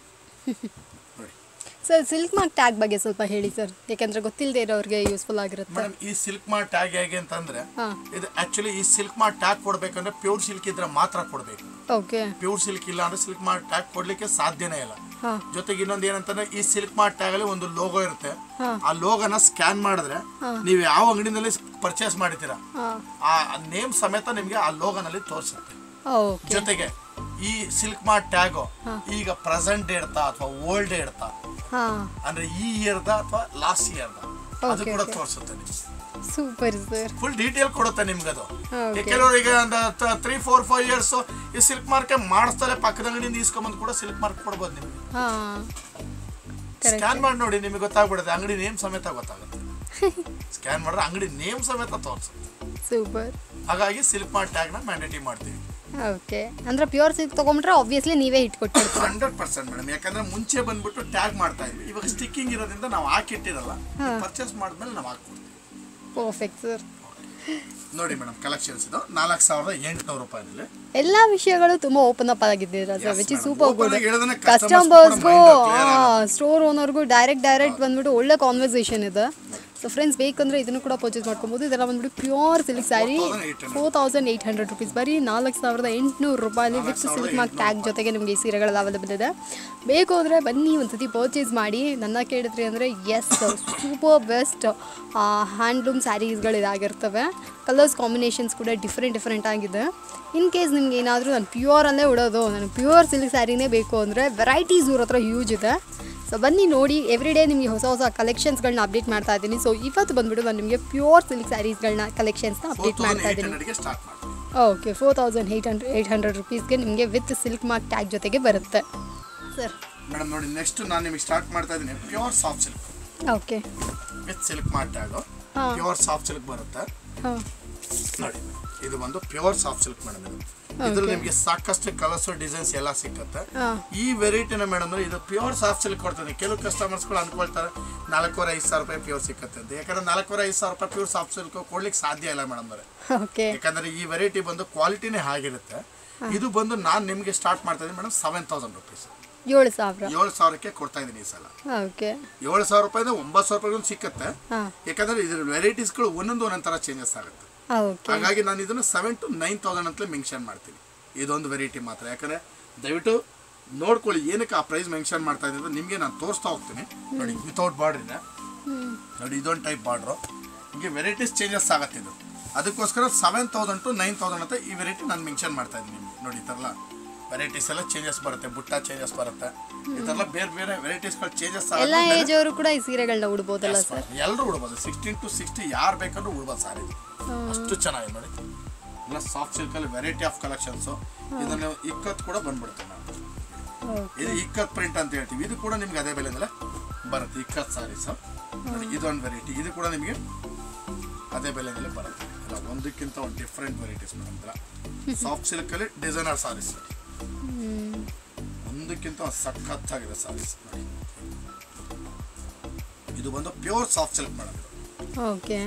ನೋಡಿ ಸರ್ ಸಿಲ್ಕ್ ಮಾರ್ಕ್ ಟ್ಯಾಗ್ ಬಗ್ಗೆ ಸ್ವಲ್ಪ ಹೇಳಿ ಸರ್ ಯಾಕಂದ್ರೆ ಗೊತ್ತಿಲ್ಲದೆ ಇರೋರಿಗೆ ಯೂಸ್ಫುಲ್ ಆಗಿರುತ್ತೆ ಮೇಡಮ್ ಈ ಸಿಲ್ಕ್ ಮಾರ್ಟ್ ಟ್ಯಾಗ್ ಹೇಗೆ ಅಂತಂದ್ರೆ ಹಾಂ ಇದು ಆಕ್ಚುಲಿ ಈ ಸಿಲ್ಕ್ ಮಾರ್ಟ್ ಟ್ಯಾಗ್ ಕೊಡ್ಬೇಕಂದ್ರೆ ಪ್ಯೂರ್ ಸಿಲ್ಕ್ ಇದ್ರೆ ಮಾತ್ರ ಕೊಡಬೇಕು ಓಕೆ ಪ್ಯೂರ್ ಸಿಲ್ಕ್ ಇಲ್ಲ ಅಂದ್ರೆ ಸಿಲ್ಕ್ ಮಾರ್ಟ್ ಟ್ಯಾಗ್ ಕೊಡ್ಲಿಕ್ಕೆ ಸಾಧ್ಯನೇ ಇಲ್ಲ ಹಾಂ ಜೊತೆಗೆ ಇನ್ನೊಂದು ಏನಂತಂದ್ರೆ ಈ ಸಿಲ್ಕ್ ಮಾರ್ಟ್ ಟ್ಯಾಗ್ ಅಲ್ಲಿ ಒಂದು ಲೋಗೋ ಇರುತ್ತೆ ಹಾ. ಆ ಲೋಗೋನ ಸ್ಕ್ಯಾನ್ ಮಾಡಿದ್ರೆ ನೀವು ಯಾವ ಅಂಗಡಿನಲ್ಲಿ ಪರ್ಚೇಸ್ ಮಾಡಿದ್ದೀರಾ ಹಾಂ ಆ ನೇಮ್ ಸಮೇತ ನಿಮಗೆ ಆ ಲೋಗೋನಲ್ಲಿ ತೋರಿಸುತ್ತೆ ಓಕೆ ಜೊತೆಗೆ ಈ ಸಿಲ್ಕ್ ಮಾರ್ಟ್ ಟ್ಯಾಗು ಈಗ ಪ್ರೆಸೆಂಟ್ ಇಡ್ತಾ ಅಥವಾ ಓಲ್ಡ್ ಇಡ್ತಾ ಹಾಂ ಅಂದ್ರೆ ಈ ಇಯರ್ದ ಅಥವಾ ಲಾಸ್ಟ್ ಇಯರ್ದ ಅದು Okay, ಕೂಡ okay. ತೋರಿಸುತ್ತೆ ನಿಮ್ಗೆ ಸೂಪರ್ ಸರ್ ಫುಲ್ ಡೀಟೇಲ್ ಕೊಡುತ್ತೆ ನಿಮ್ಗೆ ಅದು Okay. ಕೆಲವರು ಈಗ ಒಂದು ತ್ರೀ ಫೋರ್ ಫೈವ್ ಇಯರ್ಸ್ ಈ ಸಿಲ್ಕ್ ಮಾರ್ಕೆ ಮಾಡಿಸ್ತಾರೆ ಪಕ್ಕದ ಅಂಗಡಿಯಿಂದ ಇಸ್ಕೊಂಬಂದು ಕೂಡ ಸಿಲ್ಕ್ ಮಾರ್ಕ್ ಕೊಡ್ಬೋದು ನಿಮ್ಗೆ ಹಾಂ Correct. ಸ್ಕ್ಯಾನ್ ಮಾಡಿ ನೋಡಿ ನಿಮಗೆ ಗೊತ್ತಾಗ್ಬಿಡುತ್ತೆ ಅಂಗಡಿ ನೇಮ್ ಸಮೇತ ಗೊತ್ತಾಗುತ್ತೆ ಸ್ಕ್ಯಾನ್ ಮಾಡಿದ್ರೆ ಅಂಗಡಿ ನೇಮ್ ಸಮೇತ ತೋರಿಸುತ್ತೆ ಸೂಪರ್ ಹಾಗಾಗಿ ಸಿಲ್ಕ್ ಮಾರ್ಕ್ ಟ್ಯಾಗ್ನ ಮ್ಯಾಂಡೇಟಿ ಮಾಡ್ತೀವಿ ಓಕೆ ಅಂದ್ರೆ ಪ್ಯೂರ್ ಸಿಲ್ಕ್ ತೊಗೊಂಡ್ರೆ ಆಬ್ವಿಯಸ್ಲಿ ನೀವೇ ಹಿಟ್ ಕೊಟ್ಬಿಡ್ತೀರ ಹಂಡ್ರೆಡ್ ಪರ್ಸೆಂಟ್ ಮೇಡಮ್ ಯಾಕಂದ್ರೆ ಮುಂಚೆ ಬಂದ್ಬಿಟ್ಟು ಟ್ಯಾಗ್ ಮಾಡ್ತಾ ಇದ್ವಿ ಇವಾಗ ಸ್ಟಿಕ್ಕಿಂಗ್ ಇರೋದ್ರಿಂದ ನಾವು ಹಾಕಿಟ್ಟಿರಲ್ಲ ಪರ್ಚೇಸ್ ಮಾಡಿದ್ಮೇಲೆ ನಾವು ಹಾಕ್ಬಿಡ್ತೀವಿ ಪರ್ಫೆಕ್ಟ್ ಸರ್ ನೋಡಿ ಮೇಡಮ್ ಕಲೆಕ್ಷನ್ಸ್ ಇದು ನಾಲ್ಕು ಸಾವಿರದ ಎಂಟುನೂರು ರೂಪಾಯಿನಲ್ಲಿ ಎಲ್ಲ ವಿಷಯಗಳು ತುಂಬಾ ಓಪನ್ ಅಪ್ ಆಗಿದ್ದೀರಾ sir Yes, which is madam. Super Open good ಆಗಿ ಹೇಳಿದ್ರೆ customers ಕಸ್ಟಮರ್ಸ್ಗೂ ಕೂಡ mind clear ಸ್ಟೋರ್ ಓನರ್ಗೂ ಡೈರೆಕ್ಟ್ ಡೈರೆಕ್ಟ್ ಬಂದ್ಬಿಟ್ಟು ಒಳ್ಳೆ ಕಾನ್ವರ್ಸೇಷನ್ ಇದೆ ಸೊ ಫ್ರೆಂಡ್ಸ್ ಬೇಕಂದ್ರೆ ಇದನ್ನು ಕೂಡ ಪರ್ಚೇಸ್ ಮಾಡ್ಕೊಬೋದು ಇದೆಲ್ಲ ಬಂದ್ಬಿಟ್ಟು pure silk sari 4,800. Four thousand eight hundred rupees ಬರೀ ನಾಲ್ಕು ಸಾವಿರದ ಎಂಟುನೂರು ರೂಪಾಯಿ ವಿತ್ ಸಿಲ್ಕ್ ಮಾರ್ಕ್ ಟ್ಯಾಗ್ ಜೊತೆಗೆ ನಿಮಗೆ ಈ ಸೀರೆಗಳೆಲ್ಲ ಅವೈಲೇಬಲ್ ಇದೆ ಬೇಕು ಅಂದರೆ ಬನ್ನಿ ಒಂದ್ಸತಿ ಪರ್ಚೇಸ್ ಮಾಡಿ ನನ್ನ ಕೇಳಿದ್ರಿ ಅಂದರೆ ಎಸ್ ಸೂಪರ್ ಬೆಸ್ಟ್ ಹ್ಯಾಂಡ್ಲೂಮ್ ಸ್ಯಾರೀಸ್ಗಳು ಇದಾಗಿರ್ತವೆ ಕಲರ್ಸ್ ಕಾಂಬಿನೇಷನ್ಸ್ ಕೂಡ ಡಿಫ್ರೆಂಟ್ ಡಿಫ್ರೆಂಟ್ ಆಗಿದೆ ಇನ್ ಕೇಸ್ ನಿಮ್ಗೆ ಏನಾದರೂ ನಾನು ಪ್ಯೂರಲ್ಲೇ ಉಡೋದು ನನಗೆ ಪ್ಯೂರ್ ಸಿಲ್ಕ್ ಸ್ಯಾರಿನೇ ಬೇಕು ಅಂದರೆ ವೆರೈಟೀಸ್ ಇವ್ರ ಹತ್ರ ಹ್ಯೂಜ್ ಇದೆ ಸೊ ಬನ್ನಿ ನೋಡಿ ಎವ್ರಿ ಡೇ ನಿಮಗೆ ಹೊಸ ಹೊಸ ಕಲೆಕ್ಷನ್ಸ್ಗಳನ್ನ ಅಪ್ಡೇಟ್ ಮಾಡ್ತಾ ಇದ್ದೀನಿ ಸೊ ಇವತ್ತು ಬಂದ್ಬಿಟ್ಟು ನಾನು ನಿಮಗೆ ಪ್ಯೂರ್ ಸಿಲ್ಕ್ ಸ್ಯಾರೀಸ್ಗಳನ್ನ ಕಲೆಕ್ಷನ್ಸ್ನ ಫೋರ್ ಅಪ್ಡೇಟ್ ಮಾಡ್ತಾ ತೌಸಂಡ್ ಏಟ್ ಇದ್ದೀನಿ ಹಂಡ್ರೆಡ್ಗೆ ಸ್ಟಾರ್ಟ್ ಮಾಡ್ತೀವಿ okay four thousand eight hundred eight hundred ರುಪೀಸ್ಗೆ ನಿಮಗೆ ವಿತ್ ಸಿಲ್ಕ್ ಮಾರ್ಕ್ ಟ್ಯಾಗ್ ಜೊತೆಗೆ ಬರುತ್ತೆ ಸರ್ ಮೇಡಮ್ ನೋಡಿ ನೆಕ್ಸ್ಟ್ ನಾನು ನಿಮಗೆ ಸ್ಟಾರ್ಟ್ ಮಾಡ್ತಾ ಇದ್ದೀನಿ pure soft silk okay with silk mark tag ಹಾ. ಪ್ಯೂರ್ ಸಾಫ್ಟ್ ಸಿಲ್ಕ್ ಬರುತ್ತೆ ಹಾಂ ನೋಡಿ ಇದು ಬಂದು ಪ್ಯೂರ್ ಸಾಫ್ಟ್ ಸಿಲ್ಕ್ ಮೇಡಮ್ ಇದು ಇದ್ರಲ್ಲಿ ನಿಮಗೆ ಸಾಕಷ್ಟು ಕಲರ್ಸ್ ಡಿಸೈನ್ಸ್ ಎಲ್ಲ ಸಿಕ್ಕತ್ತೆ ಹಾಂ ಈ ವೆರೈಟಿನ ಮೇಡಮ್ ಅಂದ್ರೆ ಇದು ಪ್ಯೂರ್ ಸಾಫ್ಟ್ ಸಿಲ್ಕ್ ಕೊಡ್ತದೆ ಕೆಲವು ಕಸ್ಟಮರ್ಸ್ಗಳು ಅನ್ಕೊಳ್ತಾರೆ ನಾಲ್ಕೂವರೆ ಐದು ಸಾವಿರ ರೂಪಾಯಿ ಪ್ಯೂರ್ ಸಿಕ್ಕತ್ತೆ ಅಂತ ಯಾಕಂದ್ರೆ ನಾಲ್ಕೂವರೆ ಐದು ಸಾವಿರ ರೂಪಾಯಿ ಪ್ಯೂರ್ ಸಾಫ್ಟ್ ಸಿಲ್ಕ್ ಕೊಡ್ಲಿಕ್ಕೆ ಸಾಧ್ಯ ಇಲ್ಲ ಮೇಡಮ್ ಅವರೇ ಓಕೆ ಯಾಕಂದ್ರೆ ಈ ವೆರೈಟಿ ಬಂದು ಕ್ವಾಲಿಟಿನೇ ಹಾಗಿರುತ್ತೆ ಇದು ಬಂದು ನಾನು ನಿಮಗೆ ಸ್ಟಾರ್ಟ್ ಮಾಡ್ತಾ ಇದ್ದೀನಿ ಮೇಡಮ್ ಸೆವೆನ್ ತೌಸಂಡ್ ರುಪೀಸ್ ಏಳು ಸಾವಿರ ಏಳು ಸಾವಿರಕ್ಕೆ ಕೊಡ್ತಾ ಇದ್ದೀನಿ ಈ ಸಲ ಓಕೆ ಏಳು ಸಾವಿರ ರೂಪಾಯಿಂದ ಒಂಬತ್ತು ಸಾವಿರ ರೂಪಾಯಿ ಸಿಕ್ಕತ್ತೆ ಹಾಂ ಯಾಕಂದ್ರೆ ಇದ್ರ ವೆರೈಟೀಸ್ಗಳು ಒಂದೊಂದು ಒಂದೊಂದು ಥರ ಚೇಂಜಸ್ ಆಗುತ್ತೆ ಓಕೆ ಹಾಗಾಗಿ ನಾನು ಇದನ್ನು ಸೆವೆನ್ ಟು ನೈನ್ ತೌಸಂಡ್ ಅಂತಲೇ ಮೆನ್ಷನ್ ಮಾಡ್ತೀನಿ ಇದೊಂದು ವೆರೈಟಿ ಮಾತ್ರ ಯಾಕಂದ್ರೆ ದಯವಿಟ್ಟು ನೋಡ್ಕೊಳ್ಳಿ ಏನಕ್ಕೆ ಆ ಪ್ರೈಸ್ ಮೆನ್ಷನ್ ಮಾಡ್ತಾ ಇದ್ದೀನಿ ಅಂದ್ರೆ ನಿಮಗೆ ನಾನು ತೋರಿಸ್ತಾ ಹೋಗ್ತೀನಿ ನೋಡಿ ವಿತೌಟ್ ಬಾರ್ಡರ್ ಇದೆ ನೋಡಿ ಇದೊಂದು ಟೈಪ್ ಬಾರ್ಡ್ರು ಹಿಂಗೆ ವೆರೈಟೀಸ್ ಚೇಂಜಸ್ ಆಗುತ್ತೆ ಇದು ಅದಕ್ಕೋಸ್ಕರ seven thousand to nine thousand ಅಂತ ಈ ವೆರೈಟಿ ನಾನು ಮೆನ್ಷನ್ ಮಾಡ್ತಾ ಇದ್ದೀನಿ ನಿಮಗೆ ನೋಡಿ ಈ ಥರ ಎಲ್ಲ ವೆರೈಟೀಸ್ ಎಲ್ಲ ಚೇಂಜಸ್ ಬರುತ್ತೆ ಬುಟ್ಟ ಚೇಂಜಸ್ ಬರುತ್ತೆ ಈ ಥರ ಎಲ್ಲ ಬೇರೆ ಬೇರೆ ವೆರೈಟೀಸ್ಗಳು ಚೇಂಜಸ್ ಎಲ್ಲ ಏಜ್ ಅವರು ಕೂಡ ಈ ಸೀರೆಗಳನ್ನ ಉಡ್ಬೋದಲ್ಲ ಸರ್ ಎಲ್ಲರೂ ಉಡ್ಬೋದು ಸಿಕ್ಸ್ಟೀನ್ ಟು ಸಿಕ್ಸ್ಟಿ ಯಾರು ಬೇಕಾದ್ರೂ ಉಡ್ಬೋದು ಸಾರಿ ಅಷ್ಟು ಚೆನ್ನಾಗಿದೆ ನೋಡಿ ಎಲ್ಲ ಸಾಫ್ಟ್ ಸಿಲ್ಕಲ್ಲಿ ವೆರೈಟಿ ಆಫ್ ಕಲೆಕ್ಷನ್ಸು ಇದನ್ನು ಇಕ್ಕತ್ ಕೂಡ ಬಂದ್ಬಿಡುತ್ತೆ ನಾವು ಇದು ಇಕ್ಕತ್ ಪ್ರಿಂಟ್ ಅಂತ ಹೇಳ್ತೀವಿ ಇದು ಕೂಡ ನಿಮ್ಗೆ ಅದೇ ಬೆಲೆದಲ್ಲೇ ಬರುತ್ತೆ ಇಕ್ಕತ್ ಸಾರೀಸ್ ನೋಡಿ ಇದೊಂದು ವೆರೈಟಿ ಇದು ಕೂಡ ನಿಮಗೆ ಅದೇ ಬೆಲೆದಲ್ಲೇ ಬರುತ್ತೆ ಇಲ್ಲ ಒಂದಕ್ಕಿಂತ ಒಂದು ಡಿಫ್ರೆಂಟ್ ವೆರೈಟೀಸ್ ಮೇಡಮ್ ಸಾಫ್ಟ್ ಸಿಲ್ಕಲ್ಲಿ ಡಿಸೈನರ್ ಸಾರೀಸ್ ಒಂದಕ್ಕಿಂತ ಒಂದು ಸಖತ್ತಾಗಿದೆ ಸಾರೀಸ್ ನೋಡಿ ಇದು ಬಂದು ಪ್ಯೂರ್ ಸಾಫ್ಟ್ ಸಿಲ್ಕ್ ಮೇಡಮ್ ಇದು ಓಕೆ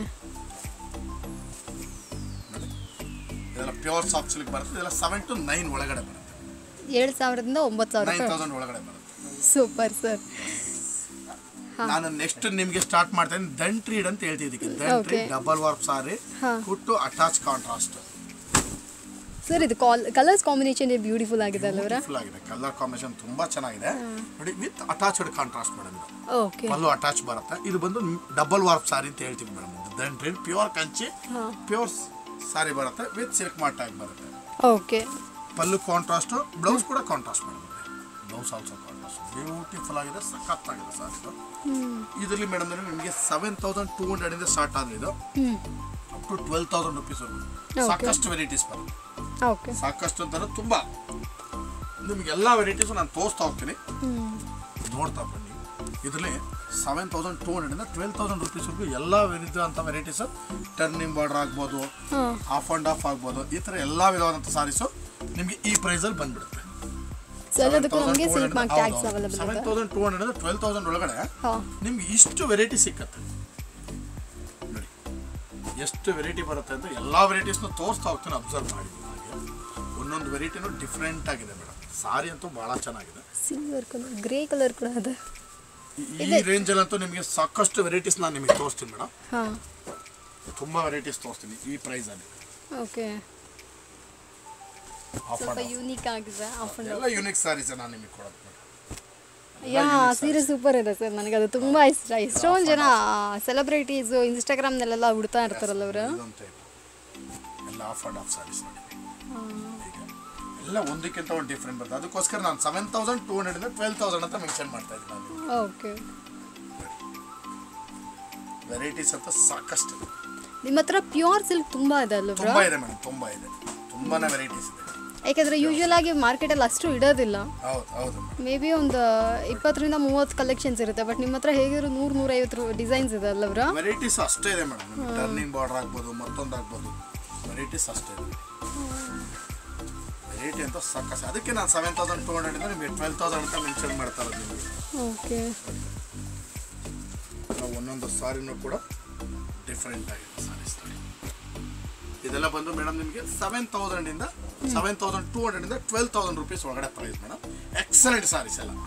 ನೋಡಿ ಇದೆಲ್ಲ ಪ್ಯೂರ್ ಸಾಫ್ಟ್ ಸಿಲ್ಕ್ ಬರುತ್ತೆ ಇದೆಲ್ಲ ಸೆವೆನ್ ಟು ನೈನ್ ಒಳಗಡೆ ಬರುತ್ತೆ ಏಳು ಸಾವಿರದಿಂದ ಒಂಬತ್ತು ಸಾವಿರ ನೈನ್ ರೂಪಾಯಿ ತೌಸಂಡ್ ಒಳಗಡೆ ಬರುತ್ತೆ ಸೂಪರ್ ಸರ್ ನಾನು ನೆಕ್ಸ್ಟ್ ನಿಮಗೆ ಸ್ಟಾರ್ಟ್ ಮಾಡ್ತಾ ಇದ್ದೀನಿ ದಂಟ್ರೀಡ್ ಅಂತ ಹೇಳ್ತಿದ್ದಕ್ಕೆ ದಂಟ್ರೀಡ್ Okay. ಡಬಲ್ ವರ್ಕ್ ಸಾರಿ ಹಾ. ಹುಟ್ಟು ಅಟ್ಯಾಚ್ ಕಾಂಟ್ರಾಸ್ಟ್ ಸರ್ ಇದು ಕಾಲ್ ಕಲರ್ಸ್ ಕಾಂಬಿನೇಷನ್ ಬ್ಯೂಟಿಫುಲ್ ಆಗಿದೆ ಅಲ್ಲವರ ಫುಲ್ ಆಗಿದೆ ಕಲರ್ ಕಾಂಬಿನೇಷನ್ ತುಂಬಾ ಚೆನ್ನಾಗಿದೆ ನೋಡಿ ವಿತ್ ಅಟ್ಯಾಚ್ಡ್ ಕಾಂಟ್ರಾಸ್ಟ್ ಮೇಡಮ್ ಇದು ಓಕೆ ಪಲ್ಲು ಅಟ್ಯಾಚ್ ಬರುತ್ತೆ ಇದು ಬಂದು ಡಬಲ್ ವಾರ್ಪ್ ಸಾರಿ ಅಂತ ಹೇಳ್ತೀವಿ ಮೇಡಮ್ ದಂಟ್ರೀಡ್ ಪ್ಯೂರ್ ಕಂಚಿ ಹಾಂ ಪ್ಯೂರ್ ಸಾರಿ ಬರುತ್ತೆ ವಿತ್ ಸಿಲ್ಕ್ ಮಾರ್ಟ್ ಆಗಿ ಬರುತ್ತೆ ಓಕೆ ಪಲ್ಲು ಕಾಂಟ್ರಾಸ್ಟ್ ಬ್ಲೌಸ್ ಕೂಡ contrast madam blouse also contrast beautiful ಆಗಿದೆ ಸಖತ್ತಾಗಿದೆ ಸರ್ ಇದು ಇದರಲ್ಲಿ ಮೇಡಮ್ ನಿಮಗೆ ಸೆವೆನ್ ತೌಸಂಡ್ ಟೂ ಹಂಡ್ರೆಡ್ ಇಂದ ಸ್ಟಾರ್ಟ್ ಆದ್ರೆ ಇದು ಹ್ಞೂ up to twelve thousand rupees ಸಾಕಷ್ಟು ವೆರೈಟೀಸ್ ಬರುತ್ತೆ ಓಕೆ ಸಾಕಷ್ಟು ಅಂತಾರೆ ತುಂಬಾ ನಿಮ್ಗೆ ಎಲ್ಲ ವೆರೈಟೀಸು ನಾನು ತೋರಿಸ್ತಾ ಹೋಗ್ತೀನಿ ನೋಡ್ತಾ ಬನ್ನಿ ಇದರಲ್ಲಿ ಸೆವೆನ್ ತೌಸಂಡ್ ಟೂ ಹಂಡ್ರೆಡ್ ಇಂದ ಟ್ವೆಲ್ ತೌಸಂಡ್ ರುಪೀಸ್ವರೆಗೂ ಎಲ್ಲ ವಿಧವಾದಂಥ ವೆರೈಟೀಸು ಟರ್ನಿಂಗ್ ಬಾರ್ಡರ್ ಆಗ್ಬೋದು ಹಾಂ ಆಫ್ ಆ್ಯಂಡ್ ಆಫ್ ಆಗ್ಬೋದು ಈ ಥರ ಎಲ್ಲ ವಿಧವಾದಂಥ ಸಾರೀಸು ನಿಮಗೆ ಈ ಪ್ರೈಸಲ್ಲಿ ಬಂದ್ಬಿಡುತ್ತೆ ಸೊ ಎಲ್ಲದಕ್ಕೂ ನಮಗೆ silk mark tags available seven ಇದೆ thousand two hundred twelve thousand ಒಳಗಡೆ ಹಾಂ ನಿಮ್ಗೆ ಇಷ್ಟು ವೆರೈಟಿ ಸಿಕ್ಕತ್ತೆ ನೋಡಿ ಎಷ್ಟು ವೆರೈಟಿ ಬರುತ್ತೆ ಅಂತ ಎಲ್ಲ ವೆರೈಟೀಸ್ನ ತೋರಿಸ್ತಾ ಹೋಗ್ತೀನಿ ಅಬ್ಸರ್ವ್ ಮಾಡಿ ಹಾಗೆ ಒಂದೊಂದು ವೆರೈಟಿನೂ ಡಿಫ್ರೆಂಟ್ ಆಗಿದೆ ಮೇಡಮ್ ಸಾರಿ ಅಂತೂ ಭಾಳ ಚೆನ್ನಾಗಿದೆ ಸಿಲ್ವರ್ ಕಲರ್ ಗ್ರೇ ಕಲರ್ ಕೂಡ ಇದೆ ಈ- ಈ ರೇಂಜಲ್ಲಂತೂ ನಿಮಗೆ ಸಾಕಷ್ಟು ವೆರೈಟೀಸ್ ನಾನು ನಿಮಗೆ ತೋರಿಸ್ತೀನಿ ಮೇಡಮ್ ಹಾಂ ತುಂಬ ವೆರೈಟೀಸ್ ತೋರಿಸ್ತೀನಿ ಈ ಪ್ರೈಸಲ್ಲಿ ಓಕೆ ಆಫ್ ಸ್ವಲ್ಪ ಆ್ಯಂಡ್ ಯೂನಿಕ್ ಆಗಿದೆ ಆಫ್ ಅಂಡ್ ಎಲ್ಲ ಯೂನಿಕ್ ಸಾರೀಸ್ ನಾನು ನಿಮಗೆ ಕೊಡೋದು ಮೇಡಮ್ ಯಾ ಸೀರೆ ಸೂಪರ್ ಇದೆ ಸರ್ ನನಗೆ ಅದು ತುಂಬ ಇಷ್ಟ ಎಷ್ಟೊಂದು ಜನ ಸೆಲೆಬ್ರಿಟೀಸು ಇನ್ಸ್ಟಾಗ್ರಾಮ್ನಲ್ಲೆಲ್ಲ ಉಡ್ತಾ ಇರ್ತಾರಲ್ಲ ಅವರು ಇದೊಂದು ಟೈಪ್ ಎಲ್ಲ ಆಫ್ ಆ್ಯಂಡ್ ಆಫ್ ಸಾರೀಸ್ ನೋಡಿ ಹೀಗೆ ಎಲ್ಲ ಒಂದಕ್ಕಿಂತ ಒಂದು ಡಿಫ್ರೆಂಟ್ ಬರುತ್ತೆ ಅದಕ್ಕೋಸ್ಕರ ನಾನು seven thousand two hundred twelve thousand ಅಂತ ಮೆನ್ಷನ್ ಮಾಡ್ತಾ ಇದ್ದೀನಿ ನಾನು ಓಕೆ ವೆರೈಟೀಸ್ ಅಂತ ಸಾಕಷ್ಟು ಇದೆ. ನಿಮ್ಮ ಹತ್ರ ಪ್ಯೂರ್ ಸಿಲ್ಕ್ ತುಂಬ ಇದೆ ಅಲ್ವಾ ತುಂಬಾ ಇದೆ ಮೇಡಮ್ ತುಂಬಾ ಇದೆ ತುಂಬಾನೇ ವೆರೈಟೀಸ್ ಇದೆ ಯಾಕಂದರೆ ಯೂಶುವಲ್ ಆಗಿ ಮಾರ್ಕೆಟಲ್ಲಿ ಅಷ್ಟು ಇಡೋದಿಲ್ಲ ಹೌದು ಹೌದು ಮೇಡಮ್ ಮೇ ಬಿ ಒಂದು ಇಪ್ಪತ್ತರಿಂದ ಮೂವತ್ತು ಕಲೆಕ್ಷನ್ಸ್ ಇರುತ್ತೆ ಬಟ್ ನಿಮ್ಮ ಹತ್ರ ಹೇಗಿರೋ ನೂರು ನೂರೈವತ್ತು ಡಿಸೈನ್ಸ್ ಇದೆ ಅಲ್ಲವ್ರ ವೆರೈಟೀಸ್ ಅಷ್ಟೇ ಇದೆ ಮೇಡಮ್ ನಿಮಗೆ ಟರ್ನಿಂಗ್ ಬಾರ್ಡರ್ ಆಗ್ಬೋದು ಮತ್ತೊಂದು ಆಗ್ಬೋದು ವೆರೈಟೀಸ್ ಅಷ್ಟೇ ಇದೆ ವೆರೈಟಿ ಅಂತ ಸಾಕಷ್ಟು ಅದಕ್ಕೆ ನಾನು ಸೆವೆನ್ ತೌಸಂಡ್ ಟೂ ಹಂಡ್ರೆಡ್ ಇಂದ ನಿಮಗೆ ಟ್ವೆಲ್ ತೌಸಂಡ್ ಅಂತ ಮೆನ್ಷನ್ ಮಾಡ್ತಾ ಇರೋದು ನಿಮಗೆ ಓಕೆ ನಾವು ಒಂದೊಂದು ಸಾರಿನೂ ಕೂಡ ಡಿಫ್ರೆಂಟ್ ಆಗಿದೆ ಸಾರೀಸ್ ಇದೆಲ್ಲ ಬಂದು ಮೇಡಮ್ ನಿಮಗೆ ಸೆವೆನ್ ತೌಸಂಡಿಂದ ಸೆವೆನ್ ತೌಸಂಡ್ ಟೂ ಹಂಡ್ರೆಡಿಂದ ಟ್ವೆಲ್ ತೌಸಂಡ್ ರುಪೀಸ್ ಒಳಗಡೆ ಪ್ರೈಸ್ ಮೇಡಮ್ ಎಕ್ಸಲೆಂಟ್ ಸಾರೀಸ್ ಎಲ್ಲ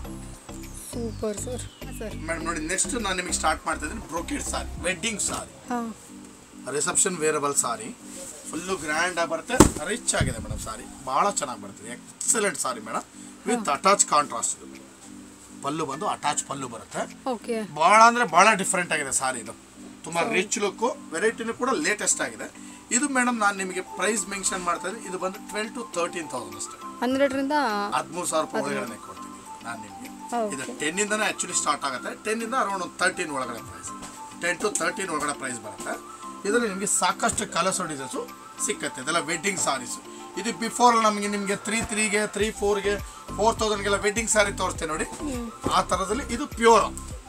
ಸೂಪರ್ ಸರ್ ಸರ್ ಮೇಡಮ್ ನೋಡಿ ನೆಕ್ಸ್ಟ್ ನಾನು ನಿಮಗೆ ಸ್ಟಾರ್ಟ್ ಮಾಡ್ತಾ ಇದ್ದೀನಿ ಬ್ರೋಕೆಡ್ ಸಾರಿ ವೆಡ್ಡಿಂಗ್ ಸಾರಿ ಹಾಂ reception wearable sari full grand ಆಗಿ ಬರುತ್ತೆ ರಿಚ್ ಆಗಿದೆ ಮೇಡಮ್ ಸಾರಿ ಭಾಳ ಚೆನ್ನಾಗಿ ಬರ್ತದೆ excellent sari madam with attach contrast pallu ಬಂದು ಅಟ್ಯಾಚ್ ಪಲ್ಲು ಬರುತ್ತೆ ಓಕೆ ಭಾಳ ಅಂದರೆ ಭಾಳ ಡಿಫ್ರೆಂಟ್ ಆಗಿದೆ ಸಾರಿ ಇದು ತುಂಬ ರಿಚ್ ಲುಕ್ಕು ವೆರೈಟಿನೂ ಕೂಡ ಲೇಟೆಸ್ಟ್ ಆಗಿದೆ ಇದು ಮೇಡಮ್ ನಾನು ನಿಮಗೆ ಪ್ರೈಸ್ ಮೆನ್ಷನ್ ಮಾಡ್ತಾ ಇದ್ದೀನಿ ಇದು ಬಂದು ಟ್ವೆಲ್ ಟು ತರ್ಟೀನ್ ತೌಸಂಡ್ ಅಷ್ಟೇ ಹನ್ನೆರಡರಿಂದ ಹದಿಮೂರು ಸಾವಿರ ರೂಪಾಯಿ ಒಳಗಡೆ ಕೊಡ್ತೀನಿ ನಾನು ನಿಮಗೆ Okay. ಇದು ಟೆನ್ನಿಂದನೇ ಆ್ಯಕ್ಚುಲಿ ಸ್ಟಾರ್ಟ್ ಆಗುತ್ತೆ ಟೆನ್ನಿಂದ ಅರೌಂಡ್ ಒಂದು ತರ್ಟೀನ್ ಒಳಗಡೆ ಪ್ರೈಸ್ ಟೆನ್ ಟು ತರ್ಟೀನ್ ಒಳಗಡೆ ಪ್ರೈಸ್ ಬರುತ್ತೆ ಇದರಲ್ಲಿ ನಿಮಗೆ ಸಾಕಷ್ಟು ಕಲರ್ಸ್ ಡಿಸೈನ್ಸು ಸಿಕ್ಕತ್ತೆ ಇದೆಲ್ಲ ವೆಡ್ಡಿಂಗ್ ಸಾರೀಸು ಇದು ಬಿಫೋರ್ ನಮಗೆ ನಿಮಗೆ ತ್ರೀ ತ್ರೀಗೆ ತ್ರೀ ಫೋರ್ಗೆ ಫೋರ್ ತೌಸಂಡ್ಗೆಲ್ಲ ವೆಡ್ಡಿಂಗ್ ಸಾರಿ ತೋರಿಸ್ತೇನೆ ನೋಡಿ ಆ ಥರದಲ್ಲಿ ಇದು ಪ್ಯೂರ್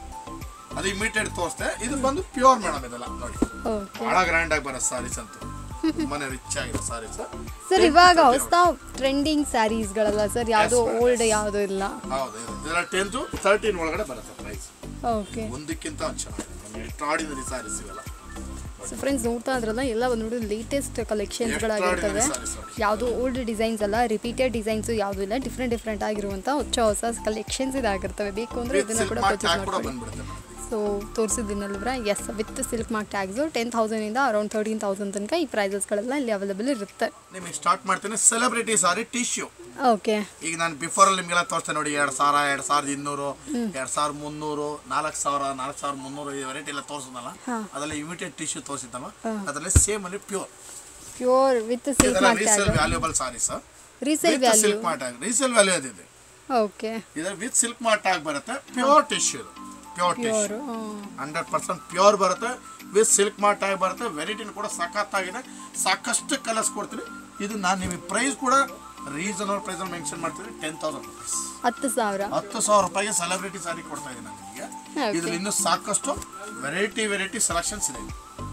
ಅದು ಇಮಿಟೆಡ್ ತೋರಿಸ್ತೆ ಇದು ಬಂದು ಪ್ಯೂರ್ ಮೇಡಮ್ ಇದೆಲ್ಲ ನೋಡಿ ಓಕೆ ಭಾಳ ಗ್ರ್ಯಾಂಡ್ ಆಗಿ ಬರುತ್ತೆ ಸಾರೀಸ್ ಅಂತೂ ತುಂಬಾನೇ ರಿಚ್ ಆಗಿದೆ ಸಾರೀಸ್ ಸರ್ ಇವಾಗ ಹೊಸ ಟ್ರೆಂಡಿಂಗ್ ಸ್ಯಾರೀಸ್ಗಳಲ್ಲ ಸರ್ ಯಾವುದು ಓಲ್ಡ್ ಯಾವುದು ಇಲ್ಲ ಹೌದು ಇದು. ಇದೆಲ್ಲ ಟೆನ್ ಟು ತರ್ಟೀನ್ ಒಳಗಡೆ ಬರುತ್ತೆ ಪ್ರೈಸ್ ಓಕೆ ಒಂದಕ್ಕಿಂತ ಚೆನ್ನಾಗಿದೆ ಎಕ್ಸ್ಟ್ರಾಡಿನರಿ ಸಾರೀಸ್ ಇವೆಲ್ಲ ಸೊ ಫ್ರೆಂಡ್ಸ್ ನೋಡ್ತಾ ಇದ್ರಲ್ಲ ಎಲ್ಲ ಒಂದು ನೋಡಿ ಲೇಟೆಸ್ಟ್ ಕಲೆಕ್ಷನ್ಸ್ಗಳಾಗಿರ್ತವೆ Extraordinary sarees ನೋಡಿ. ಯಾವುದು ಓಲ್ಡ್ ಡಿಸೈನ್ಸ್ ಅಲ್ಲ ರಿಪೀಟೆಡ್ ಡಿಸೈನ್ಸು ಯಾವುದು ಇಲ್ಲ ಡಿಫ್ರೆಂಟ್ ಡಿಫ್ರೆಂಟ್ ಆಗಿರುವಂಥ ಹೊಸ ಹೊಸ ಕಲೆಕ್ಷನ್ಸ್ ಇದಾಗಿರ್ತವೆ ಬೇಕು ಅಂದರೆ ವಿತ್ ಇದನ್ನ ಸಿಲ್ಕ್ ಕೂಡ ಮಾರ್ಕ್ ಪರ್ಚೇಸ್ ಟ್ಯಾಗ್ ಕೂಡ ಮಾಡ್ಕೊಳ್ಳಿ ಬಂದ್ಬಿಡುತ್ತೆ ಮೇಡಮ್ ಸೊ ತೋರಿಸಿದ್ದೀನಲ್ವ್ರ yes with silk mark tags ten ತೌಸಂಡಿಂದ ಅರೌಂಡ್ ತರ್ಟೀನ್ ತೌಸಂಡ್ ತನಕ ಈ ಪ್ರೈಸಸ್ಗಳೆಲ್ಲ ಇಲ್ಲಿ ಅವೈಲೇಬಲ್ ಇರುತ್ತೆ ನಿಮಗೆ ಸ್ಟಾರ್ಟ್ ಮಾಡ್ತೇನೆ ಸೆಲೆಬ್ರಿಟಿ ಸಾರಿ ಟಿಶ್ಯೂ ಓಕೆ ಈಗ ನಾನು ಬಿಫೋರ್ ಅಲ್ಲಿ ನಿಮಗೆಲ್ಲ ತೋರಿಸ್ತೇನೆ ನೋಡಿ ಎರಡು ಸಾವಿರ ಎರಡು ಸಾವಿರದ ಇನ್ನೂರು ಎರಡು ಸಾವಿರ ಮುನ್ನೂರು ನಾಲ್ಕು ಸಾವಿರ ನಾಲ್ಕು ಸಾವಿರ ಮುನ್ನೂರು ಈ ವೆರೈಟಿ ಎಲ್ಲ ತೋರಿಸಿದ್ನಲ್ಲ ಅದೆಲ್ಲ ಇಮಿಟೆಡ್ ಟಿಶ್ಯೂ ತೋರಿಸಿದ್ದಲ್ಲ ಅದರಲ್ಲಿ ಸೇಮ್ ಅಲ್ಲಿ ಪ್ಯೂರ್ ಪ್ಯೂರ್ ವಿತ್ ಸಿಲ್ಕ್ ಇದೆಲ್ಲ mark resale tag valuable saris resale value silk mart ಆಗಿ ರೀಸೇಲ್ ವ್ಯಾಲ್ಯೂ ಅದಿದೆ ಓಕೆ ಇದು ವಿತ್ ಸಿಲ್ಕ್ ಮಾರ್ಟ್ ಆಗಿ ಬರುತ್ತೆ ಪ್ಯೂರ್ ಟಿಶ್ಯೂ ಇದು pure tissue pure hundred percent pure ಬರುತ್ತೆ ವಿತ್ ಸಿಲ್ಕ್ ಮಾರ್ಟ್ ಆಗಿ ಬರುತ್ತೆ ವೆರೈಟಿನ ಕೂಡ ಸಖತ್ತಾಗಿದೆ ಸಾಕಷ್ಟು ಕಲರ್ಸ್ ಕೊಡ್ತೀನಿ ಇದು ನಾನು ನಿಮಗೆ ಪ್ರೈಸ್ ಕೂಡ ರೀಸನಬಲ್ ಪ್ರೈಸ್ ಮೆನ್ಷನ್ ಮಾಡ್ತೀನಿ ಟೆನ್ ತೌಸಂಡ್ ರುಪೀಸ್ ಹತ್ತು ಸಾವಿರ ಹತ್ತು ಸಾವಿರ ರೂಪಾಯಿಗೆ ಸೆಲೆಬ್ರಿಟಿ ಸಾರಿ ಕೊಡ್ತಾ ಇದ್ದೀನಿ ನಾನು ನಿಮಗೆ Okay. ಇದ್ರಲ್ಲಿ ಇನ್ನೂ ಸಾಕಷ್ಟು ವೆರೈಟಿ ವೆರೈಟಿ ಸೆಲೆಕ್ಷನ್ಸ್ ಇದೆ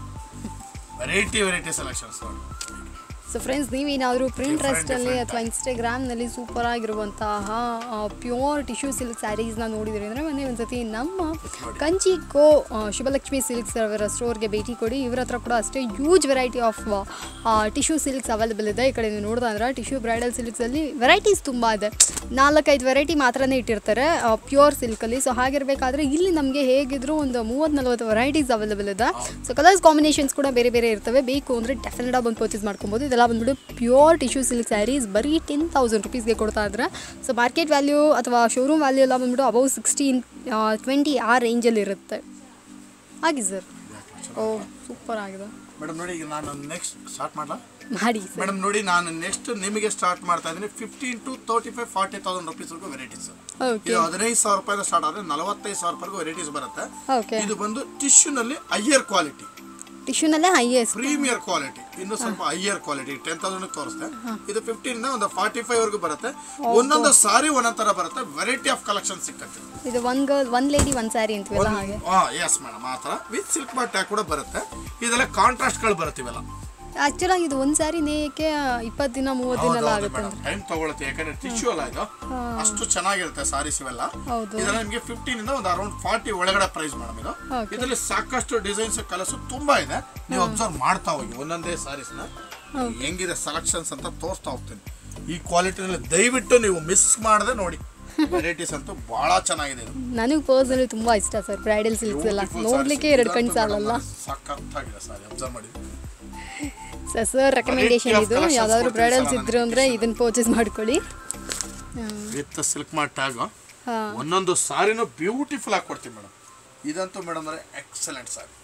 ವೆರೈಟಿ ವೆರೈಟಿ ಸೆಲೆಕ್ಷನ್ಸ್ ನೋಡಿ ಸೊ ಫ್ರೆಂಡ್ಸ್ ನೀವೇನಾದರೂ ಪ್ರಿಂಟ್ರೆಸ್ಟಲ್ಲಿ different ಅಥವಾ ಇನ್ಸ್ಟಾಗ್ರಾಮ್ನಲ್ಲಿ ಸೂಪರ್ ಆಗಿರುವಂತಹ ಪ್ಯೂರ್ ಟಿಶ್ಯೂ ಸಿಲ್ಕ್ ಸ್ಯಾರೀಸ್ನ ನೋಡಿದ್ರಿ ಅಂದರೆ ಒಂದೇ ಒಂದು ಸತಿ ನಮ್ಮ ಕಂಚಿ ಕೋ ಆ, ಶುಭಲಕ್ಷ್ಮಿ ಸಿಲ್ಕ್ಸ್ ಅವರ ಸ್ಟೋರ್ಗೆ ಭೇಟಿ ಕೊಡಿ ಇವ್ರ ಹತ್ರ ಕೂಡ ಅಷ್ಟೇ huge variety of tissue silks available ಇದೆ ಈ ಕಡೆ ನೀವು ನೋಡ್ತಾ ಅಂದ್ರೆ ಟಿಶ್ಯೂ ಬ್ರೈಡಲ್ ಸಿಲ್ಕ್ಸಲ್ಲಿ ವೆರೈಟೀಸ್ ತುಂಬ ಇದೆ ನಾಲ್ಕೈದು ವೆರೈಟಿ ಮಾತ್ರನೇ ಇಟ್ಟಿರ್ತಾರೆ ಪ್ಯೂರ್ ಸಿಲ್ಕಲ್ಲಿ ಸೊ ಹಾಗಿರಬೇಕಾದ್ರೆ ಇಲ್ಲಿ ನಮಗೆ ಹೇಗಿದ್ರು ಒಂದು ಮೂವತ್ತು ನಲ್ವತ್ತು ವೆರೈಟೀಸ್ ಅವೈಲೇಬಲ್ ಇದೆ ಸೊ ಕಲರ್ಸ್ ಕಾಂಬಿನೇಷನ್ಸ್ ಕೂಡ ಬೇರೆ ಬೇರೆ ಇರ್ತವೆ ಬೇಕು ಅಂದರೆ ಡೆಫಿನೆಟ್ ಆಗಿ ಬಂದು ಪರ್ಚೇಸ್ ಮಾಡ್ಕೊಬೋದು ಇದೆಲ್ಲ ಬಂದ್ಬಿಟ್ಟು ಪ್ಯೂರ್ ಟಿಶ್ಯೂ ಸಿಲ್ಕ್ ಸ್ಯಾರೀಸ್ ಬರೀ ಟೆನ್ ತೌಸಂಡ್ ರುಪೀಸ್ಗೆ ಕೊಡ್ತಾ ಇದ್ರೆ ಸೊ ಮಾರ್ಕೆಟ್ ವ್ಯಾಲ್ಯೂ ಅಥವಾ ಶೋರೂಮ್ ವ್ಯಾಲ್ಯೂ ಎಲ್ಲ ಬಂದ್ಬಿಟ್ಟು ಅಬೌವ್ ಸಿಕ್ಸ್ಟೀನ್ ಟ್ವೆಂಟಿ ಆ ರೇಂಜಲ್ಲಿ ಇರುತ್ತೆ ಹಾಗೆ ಸರ್ ಓ ಸೂಪರ್ ಆಗಿದೆ ಮೇಡಮ್ ನೋಡಿ ಈಗ ನಾನು ನೆಕ್ಸ್ಟ್ ಸ್ಟಾರ್ಟ್ ಮಾಡಲಾ ಮಾಡಿ ಸರ್ ಮೇಡಮ್ ನೋಡಿ ನಾನು ನೆಕ್ಸ್ಟ್ ನಿಮಗೆ ಸ್ಟಾರ್ಟ್ ಮಾಡ್ತಾ ಇದ್ದೀನಿ fifteen to thirty five forty thousand ರುಪೀಸ್ವರೆಗೂ ವೆರೈಟೀಸ್ ಓಕೆ ಇದು ಹದಿನೈದು ಸಾವಿರ ರೂಪಾಯಿಂದ ಸ್ಟಾರ್ಟ್ ಆದರೆ ನಲವತ್ತೈದು ಸಾವಿರ ರೂಪಾಯಿಗೂ ವೆರೈಟೀಸ್ ಬರುತ್ತೆ ಓಕೆ ಇದು ಬಂದು ಟಿಶ್ಯೂನಲ್ಲಿ ಹೈಯರ್ ಕ್ವಾಲಿಟಿ ಟಿಶ್ಯೂನಲ್ಲೇ ಹೈಯೆಸ್ಟ್ ಪ್ರೀಮಿಯರ್ ಕ್ವಾಲಿಟಿ ಇನ್ನು ಸ್ವಲ್ಪ ಹೈಯರ್ ಕ್ವಾಲಿಟಿ ಟೆನ್ ತೌಸಂಡ್ ತೋರಿಸ್ತೆ ಇದು ಫಿಫ್ಟೀನ್ ಇಂದ ಒಂದು ಫಾರ್ಟಿ ಫೈವ್ ವರೆಗೂ ಬರುತ್ತೆ ಒಂದೊಂದು ಸಾರಿ ಒಂದೊಂದ್ ತರ ಬರುತ್ತೆ ವೆರೈಟಿ ಆಫ್ ಕಲೆಕ್ಷನ್ ಸಿಕ್ಕತ್ತೆ ಇದು one girl one lady one sari ಅಂತೀವಲ್ಲ ಹಾಗೆ ಎಸ್ ಮೇಡಮ್ ಆ ಥರ ವಿತ್ ಸಿಲ್ಕ್ ಬಾಟ್ ಟ್ಯಾಗ್ ಕೂಡ ಬರುತ್ತೆ ಇದೆಲ್ಲ ಕಾಂಟ್ರಾಸ್ಟ್ಗಳು ಬರುತ್ತೆ ಇವೆಲ್ಲ ಆಕ್ಚುಲಾಗಿ ಇದು ಒಂದು ಸ್ಯಾರಿ ನೇಯಕ್ಕೆ ಇಪ್ಪತ್ತು ದಿನ ಮೂವತ್ತು ದಿನ ಎಲ್ಲ ಆಗುತ್ತೆ ಮೇಡಮ್ ಟೈಮ್ ತಗೊಳುತ್ತೆ ಯಾಕಂದ್ರೆ ಟಿಶ್ಯೂ ಅಲ್ಲ ಇದು ಅಷ್ಟು ಚೆನ್ನಾಗಿರುತ್ತೆ ಸಾರೀಸ್ ಇವೆಲ್ಲ ಹೌದು ಇದೆಲ್ಲ ನಿಮಗೆ ಫಿಫ್ಟೀನ್ ಇಂದ ಒಂದು ಅರೌಂಡ್ ಫಾರ್ಟಿ ಒಳಗಡೆ ಪ್ರೈಸ್ ಮೇಡಮ್ ಇದು Okay. ಇದರಲ್ಲಿ ಸಾಕಷ್ಟು ಡಿಸೈನ್ಸ್ ಕಲರ್ಸ್ ತುಂಬಾ ಇದೆ ನೀವು ಅಬ್ಸರ್ವ್ ಮಾಡ್ತಾ ಹೋಗಿ ಒಂದೊಂದೇ ಸಾರೀಸ್ನ ಹೆಂಗಿದೆ ಸೆಲೆಕ್ಷನ್ಸ್ ಅಂತ ತೋರಿಸ್ತಾ ಹೋಗ್ತೀನಿ ಈ ಕ್ವಾಲಿಟಿನಲ್ಲಿ ದಯವಿಟ್ಟು ನೀವು ಮಿಸ್ ಮಾಡದೆ ನೋಡಿ ವೆರೈಟೀಸ್ ಅಂತೂ ಬಹಳ ಚೆನ್ನಾಗಿದೆ ಇದು ನನಗೆ ಪರ್ಸನಲಿ ತುಂಬ ಇಷ್ಟ ಸರ್ ಬ್ರೈಡಲ್ ಸಿಲ್ಕ್ಸ್ ಎಲ್ಲ Beautiful ನೋಡ್ಲಿಕ್ಕೆ sarees. ಎರಡು ಕಣ್ಣು ಇದಂತೂ ಸಾಲಲ್ಲ madam ಸಖತ್ತಾಗಿದೆ ಸಾರಿ ಅಬ್ಸರ್ವ್ ಮಾಡಿ ಸರ್ ಸರ್ ರೆಕಮೆಂಡೇಶನ್ of ಇದು collections ಯಾವ್ದಾದ್ರು ಕೊಡ್ತೀನಿ ಬ್ರೈಡಲ್ಸ್ sir ಇದ್ರು ಅಂದರೆ ಇದನ್ನ ಪರ್ಚೇಸ್ ಮಾಡ್ಕೊಳ್ಳಿ ವಿತ್ ಸಿಲ್ಕ್ ಮಾರ್ಟ್ ಟ್ಯಾಗ್ ಹಾಂ ಒಂದೊಂದು ಸಾರಿನೂ ಬ್ಯೂಟಿಫುಲ್ ಆಗಿ ಕೊಡ್ತೀವಿ ಮೇಡಮ್ ಇದಂತೂ ಮೇಡಮ್ ಅಂದರೆ ಎಕ್ಸಲೆಂಟ್ ಸಾರಿ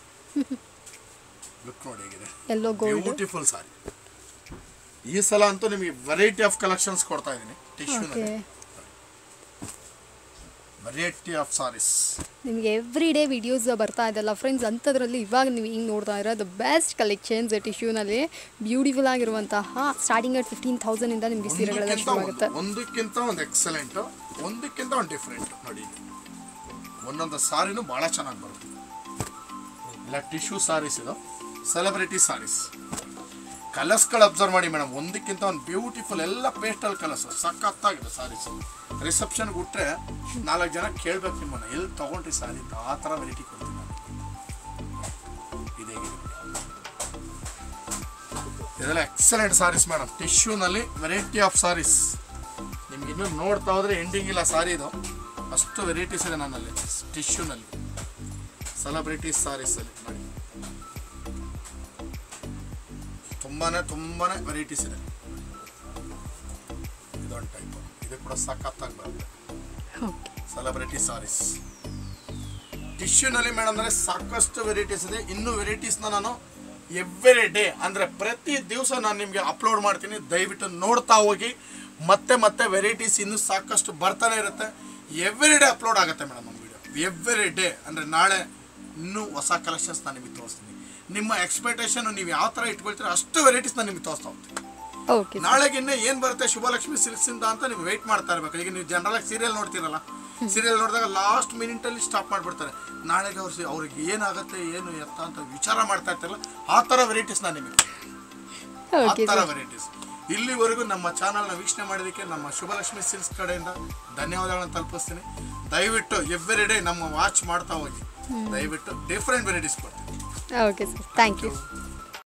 ಲುಕ್ ನೋಡಿ ಹೇಗಿದೆ ಎಲ್ಲೋ ಗೋಲ್ಡ್ ಬ್ಯೂಟಿಫುಲ್ ಸಾರಿ ಈ ಸಲ ಅಂತೂ ನಿಮಗೆ ವೆರೈಟಿ ಆಫ್ ಕಲೆಕ್ಷನ್ಸ್ ಕೊಡ್ತಾ ಇದ್ದೀನಿ ಓಕೆ ಟಿಶ್ಯೂನಲ್ಲಿ ವೆರೈಟಿ ಆಫ್ ಸಾರೀಸ್ ನಿಮಗೆ ಎವ್ರಿ ಡೇ ವಿಡಿಯೋಸ್ ಬರ್ತಾ ಇದೆಲ್ಲ ಫ್ರೆಂಡ್ಸ್ ಅಂಥದ್ರಲ್ಲಿ ಇವಾಗ ನೀವು ಹಿಂಗೆ ನೋಡ್ತಾ ಇರೋದು ಬೆಸ್ಟ್ ಕಲೆಕ್ಷನ್ಸ್ ಟಿಶ್ಯೂನಲ್ಲಿ ಬ್ಯೂಟಿಫುಲ್ ಆಗಿರುವಂತಹ ಸ್ಟಾರ್ಟಿಂಗ್ ಅಟ್ ಫಿಫ್ಟೀನ್ ತೌಸಂಡಿಂದ ನಿಮಗೆ ಸೀರೆಗಳೆಲ್ಲ ಒಂದಕ್ಕಿಂತ ಶುರುವಾಗುತ್ತೆ ಒಂದು ಒಂದಕ್ಕಿಂತ ಒಂದು ಎಕ್ಸಲೆಂಟ್ ಒಂದಕ್ಕಿಂತ ಒಂದು ಡಿಫ್ರೆಂಟ್ ನೋಡಿ ಒಂದೊಂದು ಸಾರಿನೂ ಭಾಳ ಚೆನ್ನಾಗಿ ಬರುತ್ತೆ ಇಲ್ಲ ಟಿಶ್ಯೂ ಸಾರೀಸ್ ಇದು ಸೆಲೆಬ್ರಿಟಿ ಸಾರೀಸ್ ಕಲರ್ಸ್ಗಳು ಅಬ್ಸರ್ವ್ ಮಾಡಿ ಮೇಡಮ್ ಒಂದಕ್ಕಿಂತ ಒಂದು ಬ್ಯೂಟಿಫುಲ್ ಎಲ್ಲ ಪೇಸ್ಟಲ್ ಕಲರ್ಸ್ ಸಖತ್ತಾಗಿದೆ ಸಾರೀಸ್ ರಿಸೆಪ್ಷನ್ಗೆ ಬಿಟ್ರೆ ನಾಲ್ಕು ಜನ ಕೇಳ್ಬೇಕು ನಿಮ್ಮನ್ನ ಎಲ್ಲಿ ತಗೊಂಡ್ರಿ ಸಾರಿ ಅಂತ ಆ ಥರ ವೆರೈಟಿ ಕೊಡ್ತೀನಿ ನಾನು ಇದೇ ಇದೆಲ್ಲ ಎಕ್ಸಲೆಂಟ್ ಸಾರೀಸ್ ಮೇಡಮ್ ಟಿಶ್ಯೂನಲ್ಲಿ ವೆರೈಟಿ ಆಫ್ ಸಾರೀಸ್ ನಿಮ್ಗೆ ಇನ್ನೂ ನೋಡ್ತಾ ಹೋದ್ರೆ ಎಂಡಿಂಗ್ ಇಲ್ಲ ಸಾರಿ ಇದು ಅಷ್ಟು ವೆರೈಟೀಸ್ ಇದೆ ನನ್ನಲ್ಲಿ ಟಿಶ್ಯೂನಲ್ಲಿ ಸೆಲೆಬ್ರಿಟಿ ಸಾರೀಸಲ್ಲಿ ನೋಡಿ ತುಂಬಾನೇ ತುಂಬಾನೇ ವೆರೈಟೀಸ್ ಇದೆ ಇದೊಂದು ಟೈಪ್ ಇದು ಕೂಡ ಸಖತ್ತಾಗಿ ಬರುತ್ತೆ ಓಕೆ ಸೆಲೆಬ್ರಿಟಿ ಸಾರೀಸ್ ಟಿಶ್ಯೂನಲ್ಲಿ ಮೇಡಮ್ ಅಂದರೆ ಸಾಕಷ್ಟು ವೆರೈಟೀಸ್ ಇದೆ ಇನ್ನೂ ವೆರೈಟೀಸ್ನ ನಾನು ಎವ್ರಿ ಡೇ ಅಂದರೆ ಪ್ರತಿ ದಿವಸ ನಾನು ನಿಮಗೆ ಅಪ್ಲೋಡ್ ಮಾಡ್ತೀನಿ ದಯವಿಟ್ಟು ನೋಡ್ತಾ ಹೋಗಿ ಮತ್ತೆ ಮತ್ತೆ ವೆರೈಟೀಸ್ ಇನ್ನೂ ಸಾಕಷ್ಟು ಬರ್ತಾನೆ ಇರುತ್ತೆ ಎವ್ರಿ ಡೇ ಅಪ್ಲೋಡ್ ಆಗುತ್ತೆ ಮೇಡಮ್ ನಮ್ಮ ವಿಡಿಯೋ ಎವ್ರಿ ಡೇ ಅಂದರೆ ನಾಳೆ ಇನ್ನೂ ಹೊಸ ಕಲೆಕ್ಷನ್ಸ್ ನಾನು ನಿಮಗೆ ತೋರಿಸ್ತೀನಿ ನಿಮ್ಮ ಎಕ್ಸ್ಪೆಕ್ಟೇಷನ್ ನೀವು ಯಾವ ಥರ ಇಟ್ಕೊಳ್ತೀರ ಅಷ್ಟು ವೆರೈಟೀಸ್ ನಾನು ನಿಮಗೆ ತೋರಿಸ್ತಾ ಹೋಗ್ತೀನಿ ಓಕೆ ನಾಳೆಗೆ ಇನ್ನೂ ಏನು ಬರುತ್ತೆ ಶುಭಲಕ್ಷ್ಮಿ ಸಿಲ್ಕ್ಸ್ ಇಂದ ಅಂತ ನೀವು ವೆಯ್ಟ್ ಮಾಡ್ತಾ ಇರ್ಬೇಕು ಈಗ ನೀವು ಜನರಲ್ ಆಗಿ ಸೀರಿಯಲ್ ನೋಡ್ತೀರಲ್ಲ ಸೀರಿಯಲ್ ನೋಡಿದಾಗ ಲಾಸ್ಟ್ ಮಿನಿಟಲ್ಲಿ ಸ್ಟಾಪ್ ಮಾಡಿಬಿಡ್ತಾರೆ ನಾಳೆಗೆ ಅವ್ರು ಸಿ- ಅವ್ರಿಗೆ ಏನಾಗುತ್ತೆ ಏನು ಎತ್ತ ಅಂತ ವಿಚಾರ ಮಾಡ್ತಾ ಇರ್ತಾರಲ್ಲ ಆ ಥರ ವೆರೈಟೀಸ್ ನಾನು ನಿಮಗೆ ಆ ಓಕೆ ಥರ ವೆರೈಟೀಸ್ ಇಲ್ಲಿವರೆಗೂ ನಮ್ಮ ಚಾನಲ್ನ ವೀಕ್ಷಣೆ ಮಾಡೋದಕ್ಕೆ ನಮ್ಮ ಶುಭಲಕ್ಷ್ಮಿ ಸಿಲ್ಕ್ಸ್ ಕಡೆಯಿಂದ ಧನ್ಯವಾದಗಳನ್ನು ತಲುಪಿಸ್ತೀನಿ ದಯವಿಟ್ಟು ಎವ್ರಿ ಡೇ ನಮ್ಮ ವಾಚ್ ಮಾಡ್ತಾ ಹೋಗಿ ದಯವಿಟ್ಟು ಡಿಫ್ರೆಂಟ್ ವೆರೈಟೀಸ್ ಕೊಡ್ತೀನಿ ಓಕೆ ಸರ್ ಥ್ಯಾಂಕ್ ಯು